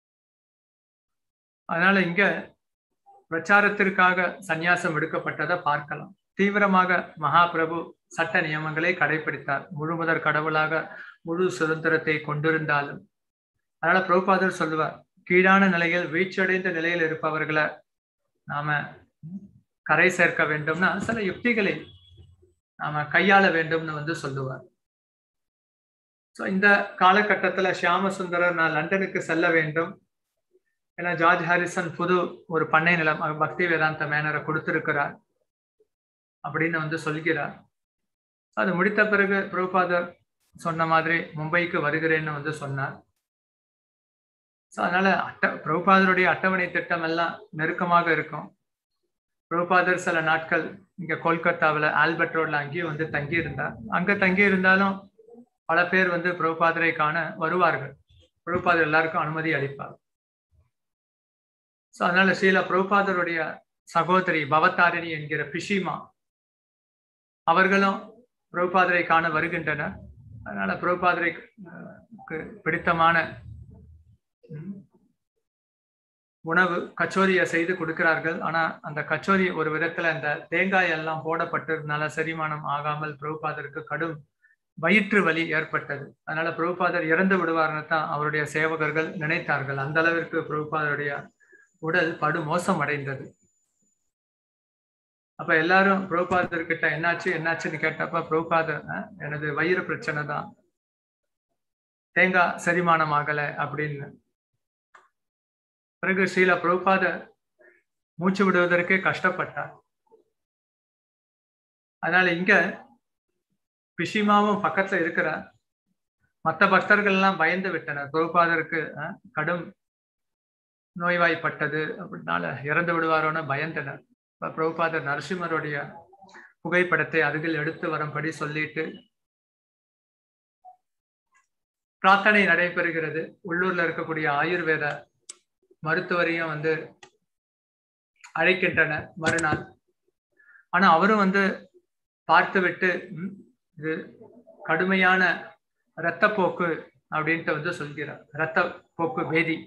அதனால இங்க பிரச்சாரத்திற்காக சந்நியாசம் எடுக்கப்பட்டதை பார்க்கலாம் தீவிரமாக மகாபிரபு சட்ட நியமங்களை கடைபிடித்தார் முழுமுதற் கடவுளாக முழு சுதந்திரத்தை கொண்டிருந்தாலும் அதனால பிரபுபாதர் சொல்லுவார் கீழான நிலையில் வீழ்ச்சியடைந்த நிலையில் இருப்பவர்களை நாம கரை சேர்க்க வேண்டும்னா சில யுக்திகளை நாம கையாள வேண்டும்னு வந்து சொல்லுவார் ஸோ இந்த காலகட்டத்துல ஷியாம சுந்தரர் நான் லண்டனுக்கு செல்ல வேண்டும் ஏன்னா ஜார்ஜ் ஹாரிசன் புது ஒரு பண்ணை நிலம் பக்தி வேதாந்த மேனரை கொடுத்திருக்கிறார் அப்படின்னு வந்து சொல்கிறார் அது முடித்த பிறகு பிரபுபாதர் சொன்ன மாதிரி மும்பைக்கு வருகிறேன்னு வந்து சொன்னார் ஸோ அதனால அட்ட பிரபுபாதருடைய அட்டவணை திட்டம் எல்லாம் நெருக்கமாக இருக்கும் பிரபுபாதர் சில நாட்கள் இங்க கொல்கத்தாவில் ஆல்பர்ட் ரோட்ல அங்கேயும் வந்து தங்கி இருந்தார் அங்க தங்கி இருந்தாலும் பல பேர் வந்து பிரபுபாதரை காண வருவார்கள் பிரபுபாதர் எல்லாருக்கும் அனுமதி அளிப்பார் ஸோ அதனால ஸ்ரீல பிரபுபாதருடைய சகோதரி பவத்தாரிணி என்கிற பிஷிமா அவர்களும் பிரபுபாதரை காண வருகின்றனர் அதனால பிரபுபாதரைக்கு பிடித்தமான உணவு கச்சோரியை செய்து கொடுக்கிறார்கள் ஆனா அந்த கச்சோரி ஒரு விதத்துல இந்த தேங்காய் எல்லாம் போடப்பட்டிருந்தனால செரிமானம் ஆகாமல் பிரபுபாதருக்கு கடும் வயிற்று வலி ஏற்பட்டது அதனால பிரபுபாதர் இறந்து விடுவார்னு தான் அவருடைய சேவகர்கள் நினைத்தார்கள் அந்த அளவிற்கு பிரபுபாதருடைய உடல் படு மோசம் அடைந்தது அப்ப எல்லாரும் பிரபுபாதர் கிட்ட என்னாச்சு என்னாச்சுன்னு கேட்டப்ப பிரபுபாதர் எனது வயிறு பிரச்சனை தான் தேங்காய் செரிமானம் ஆகல அப்படின்னு பிறகு ஸ்ரீல பிரபுபாதர் மூச்சு விடுவதற்கே கஷ்டப்பட்டார் அதனால இங்க பிஷிமாவும் பக்கத்துல இருக்கிறார் மற்ற பக்தர்கள் எல்லாம் பயந்து விட்டனர் பிரபுபாதருக்கு கடும் நோய்வாய்ப்பட்டது அப்படின்னால இறந்து விடுவாரோன்னு பயந்தனர் இப்ப பிரபுபாதர் நரசிம்மருடைய புகைப்படத்தை அருகில் எடுத்து வரும்படி சொல்லிட்டு பிரார்த்தனை நடைபெறுகிறது உள்ளூர்ல இருக்கக்கூடிய ஆயுர்வேத மருத்துவரையும் வந்து அழைக்கின்றனர் மறுநாள் ஆனா அவரும் வந்து பார்த்து விட்டு இது கடுமையான இரத்தப்போக்கு அப்படின்ட்டு வந்து சொல்கிறார் இரத்த போக்கு பேதி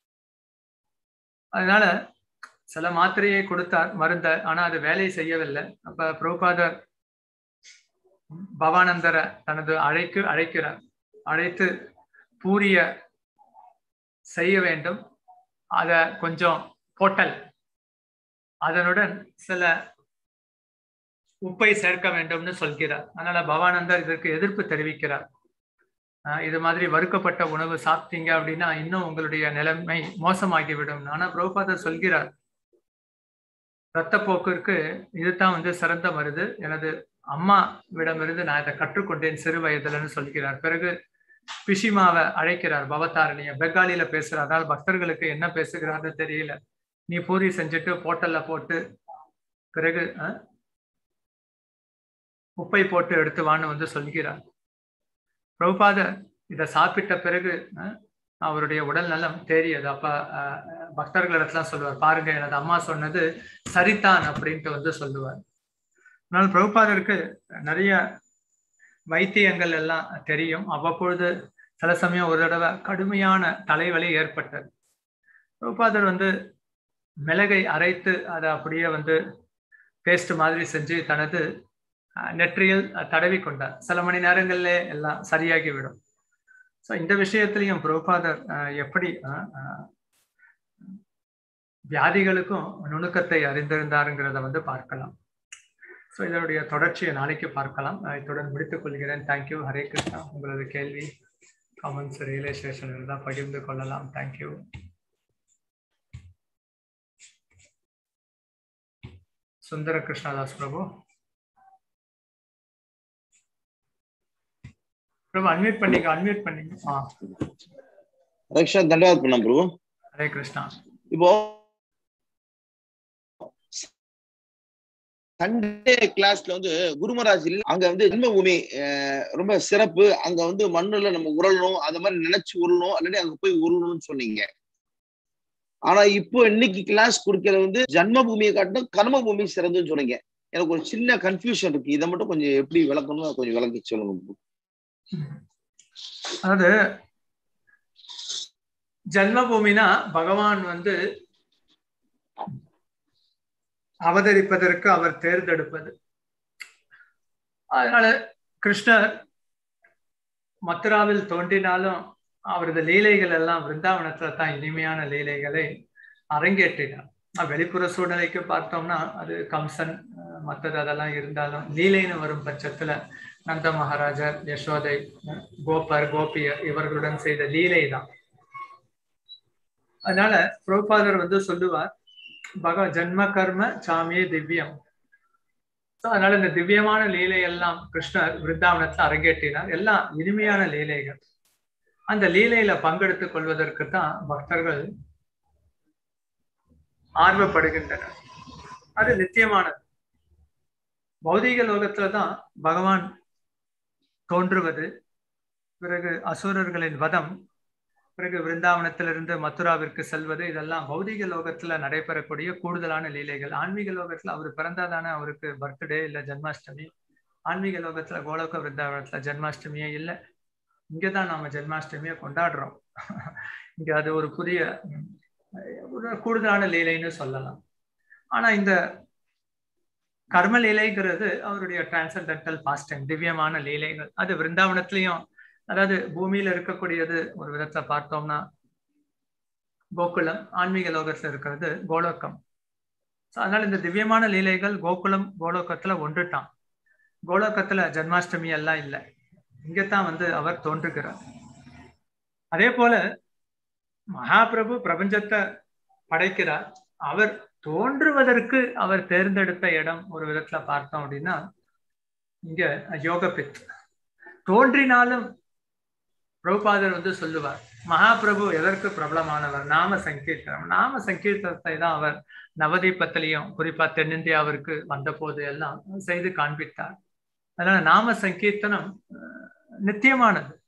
அதனால சில மாத்திரையை கொடுத்தார் மருந்த ஆனா அது வேலை செய்யவில்லை அப்ப புரோபாதர் பவானந்தர தனது அழைக்கு அழைக்கிறார் அழைத்து பூரிய செய்ய வேண்டும் அத கொஞ்சம் போட்டல் அதனுடன் சில உப்பை சேர்க்க வேண்டும்னு சொல்கிறார் அதனால பவானந்தர் இதற்கு எதிர்ப்பு தெரிவிக்கிறார் இது மாதிரி வறுக்கப்பட்ட உணவு சாப்பிட்டீங்க அப்படின்னா இன்னும் உங்களுடைய நிலைமை மோசமாகிவிடும் ஆனா பிரபுபாதர் சொல்கிறார் இரத்தப்போக்கிற்கு இதுதான் வந்து சிறந்த மருது எனது அம்மாவிடமிருந்து நான் இதை கற்றுக்கொண்டேன் சிறு வயதுலன்னு சொல்கிறார் பிறகு பிஷிமாவை அழைக்கிறார் பவதாரணிய பெங்காலியில பேசுறார் அதனால் பக்தர்களுக்கு என்ன பேசுகிறார்னு தெரியல நீ பூரி செஞ்சுட்டு போட்டல்ல போட்டு பிறகு உப்பை போட்டு எடுத்து வான்னு வந்து சொல்கிறார் பிரபுபாத இதை சாப்பிட்ட பிறகு அவருடைய உடல் நலம் தேறியது அப்ப பக்தர்களிடத்துலாம் சொல்லுவார் பாருங்க எனது அம்மா சொன்னது சரிதான் அப்படின்ட்டு வந்து சொல்லுவார் ஆனால் பிரபுபாதருக்கு நிறைய வைத்தியங்கள் எல்லாம் தெரியும் அவ்வப்பொழுது சில சமயம் ஒரு தடவை கடுமையான தலைவலி ஏற்பட்டது பிரபுபாதர் வந்து மிளகை அரைத்து அதை அப்படியே வந்து பேஸ்ட் மாதிரி செஞ்சு தனது நெற்றியில் தடவி கொண்டார் சில மணி நேரங்கள்ல எல்லாம் சரியாகிவிடும் ஸோ இந்த விஷயத்திலையும் பிரபுபாதர் எப்படி வியாதிகளுக்கும் நுணுக்கத்தை அறிந்திருந்தாருங்கிறத வந்து பார்க்கலாம் ஸோ இதனுடைய தொடர்ச்சியை நாளைக்கு பார்க்கலாம் இத்துடன் முடித்துக் கொள்கிறேன் தேங்க்யூ ஹரே கிருஷ்ணா உங்களது கேள்வி கமெண்ட்ஸ் ரியலைசேஷன் இருந்தால் பகிர்ந்து கொள்ளலாம் தேங்க்யூ சுந்தர கிருஷ்ணதாஸ் பிரபு பிரபு அன்மியூட் பண்ணிக்க அன்மியூட் பண்ணிக்க ஆ ரக்ஷா தண்டவாத் பண்ண பிரபு ஹரே கிருஷ்ணா இப்போ சண்டே கிளாஸ்ல வந்து குருமராஜ் அங்க வந்து ஜென்மபூமி ரொம்ப சிறப்பு அங்க வந்து மண்ணுல நம்ம உருளணும் அந்த மாதிரி நினைச்சு உருளணும் அல்லது அங்க போய் உருளணும்னு சொன்னீங்க ஆனா இப்போ இன்னைக்கு கிளாஸ் கொடுக்கறது வந்து ஜன்மபூமியை காட்டிலும் கர்மபூமி சிறந்துன்னு சொன்னீங்க எனக்கு ஒரு சின்ன கன்ஃபியூஷன் இருக்கு இதை மட்டும் கொஞ்சம் எப்படி விளக்கணும் கொஞ்சம் விளக்கி சொல்லுங்க அதாவது ஜன்மபூமினா பகவான் வந்து அவதரிப்பதற்கு அவர் தேர்ந்தெடுப்பது அதனால கிருஷ்ணர் மதுராவில் தோன்றினாலும் அவரது லீலைகள் எல்லாம் பிருந்தாவனத்துல தான் இனிமையான லீலைகளை அரங்கேற்றினார் வெளிப்புற சூழ்நிலைக்கு பார்த்தோம்னா அது கம்சன் மற்றது அதெல்லாம் இருந்தாலும் லீலைன்னு வரும் பட்சத்துல நந்த மகாராஜர் யசோதை கோபர் கோபியர் இவர்களுடன் செய்த லீலை தான் அதனால புரோபாதர் வந்து சொல்லுவார் பக ஜன்ம கர்ம சாமியே திவ்யம் அதனால இந்த திவ்யமான லீலை எல்லாம் கிருஷ்ணர் விருந்தாவனத்துல அரங்கேற்றினார் எல்லாம் இனிமையான லீலைகள் அந்த லீலையில பங்கெடுத்துக் கொள்வதற்கு தான் பக்தர்கள் ஆர்வப்படுகின்றனர் அது நித்தியமானது பௌதீக லோகத்துல தான் பகவான் தோன்றுவது பிறகு அசுரர்களின் வதம் பிறகு விருந்தாவனத்திலிருந்து மதுராவிற்கு செல்வது இதெல்லாம் பௌதிக லோகத்துல நடைபெறக்கூடிய கூடுதலான லீலைகள் ஆன்மீக லோகத்துல அவர் பிறந்தாதானே அவருக்கு பர்த்டே இல்ல ஜென்மாஷ்டமி ஆன்மீக லோகத்துல கோலோக விருந்தாவனத்துல ஜென்மாஷ்டமியே இல்லை இங்கதான் நாம ஜென்மாஷ்டமியை கொண்டாடுறோம் இங்க அது ஒரு புதிய ஒரு கூடுதலான லீலைன்னு சொல்லலாம் ஆனா இந்த கர்ம லீலைங்கிறது அவருடைய டிரான்சன்டென்டல் பாஸ்டன் திவ்யமான லீலைகள் அது விருந்தாவனத்திலையும் அதாவது பூமியில இருக்கக்கூடியது ஒரு விதத்துல பார்த்தோம்னா கோகுலம் ஆன்மீக லோகத்துல இருக்கிறது கோலோக்கம் அதனால இந்த திவ்யமான லீலைகள் கோகுலம் கோலோக்கத்துல ஒன்றுட்டான் கோலோக்கத்துல ஜென்மாஷ்டமி எல்லாம் இல்லை இங்கத்தான் வந்து அவர் தோன்றுகிறார் அதே போல மகாபிரபு பிரபஞ்சத்தை படைக்கிறார் அவர் தோன்றுவதற்கு அவர் தேர்ந்தெடுத்த இடம் ஒரு விதத்துல பார்த்தோம் அப்படின்னா இங்க யோகபித் தோன்றினாலும் பிரபுபாதர் வந்து சொல்லுவார் மகாபிரபு எதற்கு பிரபலமானவர் நாம சங்கீர்த்தனம் நாம சங்கீர்த்தனத்தை தான் அவர் நவதீபத்திலையும் குறிப்பா தென்னிந்தியாவிற்கு வந்த போது எல்லாம் செய்து காண்பித்தார் அதனால நாம சங்கீர்த்தனம் நித்தியமானது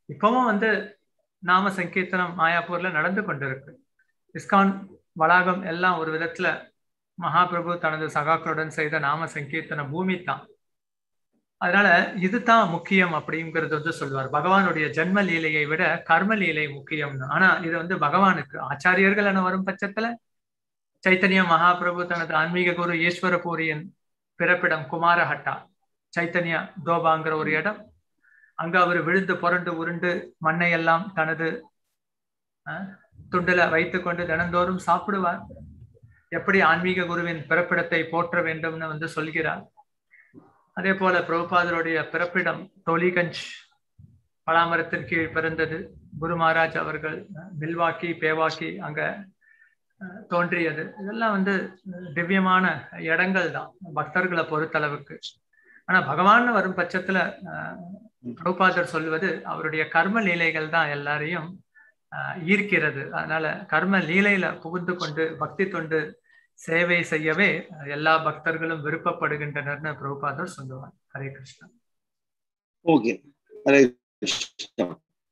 இப்பவும் வந்து நாம சங்கீர்த்தனம் மாயாப்பூர்ல நடந்து கொண்டிருக்கு இஸ்கான் வளாகம் எல்லாம் ஒரு விதத்துல மகாபிரபு தனது சகாக்களுடன் செய்த நாம சங்கீர்த்தன பூமி தான் அதனால இதுதான் முக்கியம் அப்படிங்கிறது வந்து சொல்லுவார் பகவானுடைய ஜென்ம லீலையை விட கர்ம லீலை முக்கியம்னு ஆனா இது வந்து பகவானுக்கு ஆச்சாரியர்கள் என வரும் பட்சத்துல சைத்தன்ய மகாபிரபு தனது ஆன்மீக குரு ஈஸ்வரபூரியின் பிறப்பிடம் குமாரஹட்டா சைத்தன்யா தோபாங்கிற ஒரு இடம் அங்க அவர் விழுந்து புரண்டு உருண்டு மண்ணை எல்லாம் தனது துண்டுல வைத்து கொண்டு தினந்தோறும் சாப்பிடுவார் எப்படி ஆன்மீக குருவின் பிறப்பிடத்தை போற்ற வேண்டும்னு வந்து சொல்கிறார் அதே போல பிரபுபாதருடைய பிறப்பிடம் டோலிகஞ்ச் பலாமரத்தின் கீழ் பிறந்தது குரு மகாராஜ் அவர்கள் மில்வாக்கி பேவாக்கி அங்க தோன்றியது இதெல்லாம் வந்து திவ்யமான இடங்கள் தான் பக்தர்களை பொறுத்தளவுக்கு ஆனா பகவான் வரும் பட்சத்துல பிரபுபாதர் சொல்வது அவருடைய கர்ம லீலைகள் தான் எல்லாரையும் ஈர்க்கிறது அதனால கர்ம லீலையில புகுந்து கொண்டு பக்தி தொண்டு சேவை செய்யவே எல்லா பக்தர்களும் விருப்பப்படுகின்றனர்னு பிரபுபாதர் சொல்லுவார் ஹரே கிருஷ்ணா ஓகே ஹரே கிருஷ்ணா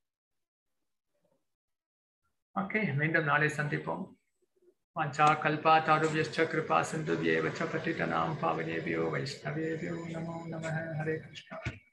ஓகே மீண்டும் நாளை சந்திப்போம் वाचा कल्पातारुभ्यश्च कृपा सिन्धुभ्येव च पतितनां पावनेभ्यो वैष्णवेभ्यो नमो नमः हरे कृष्ण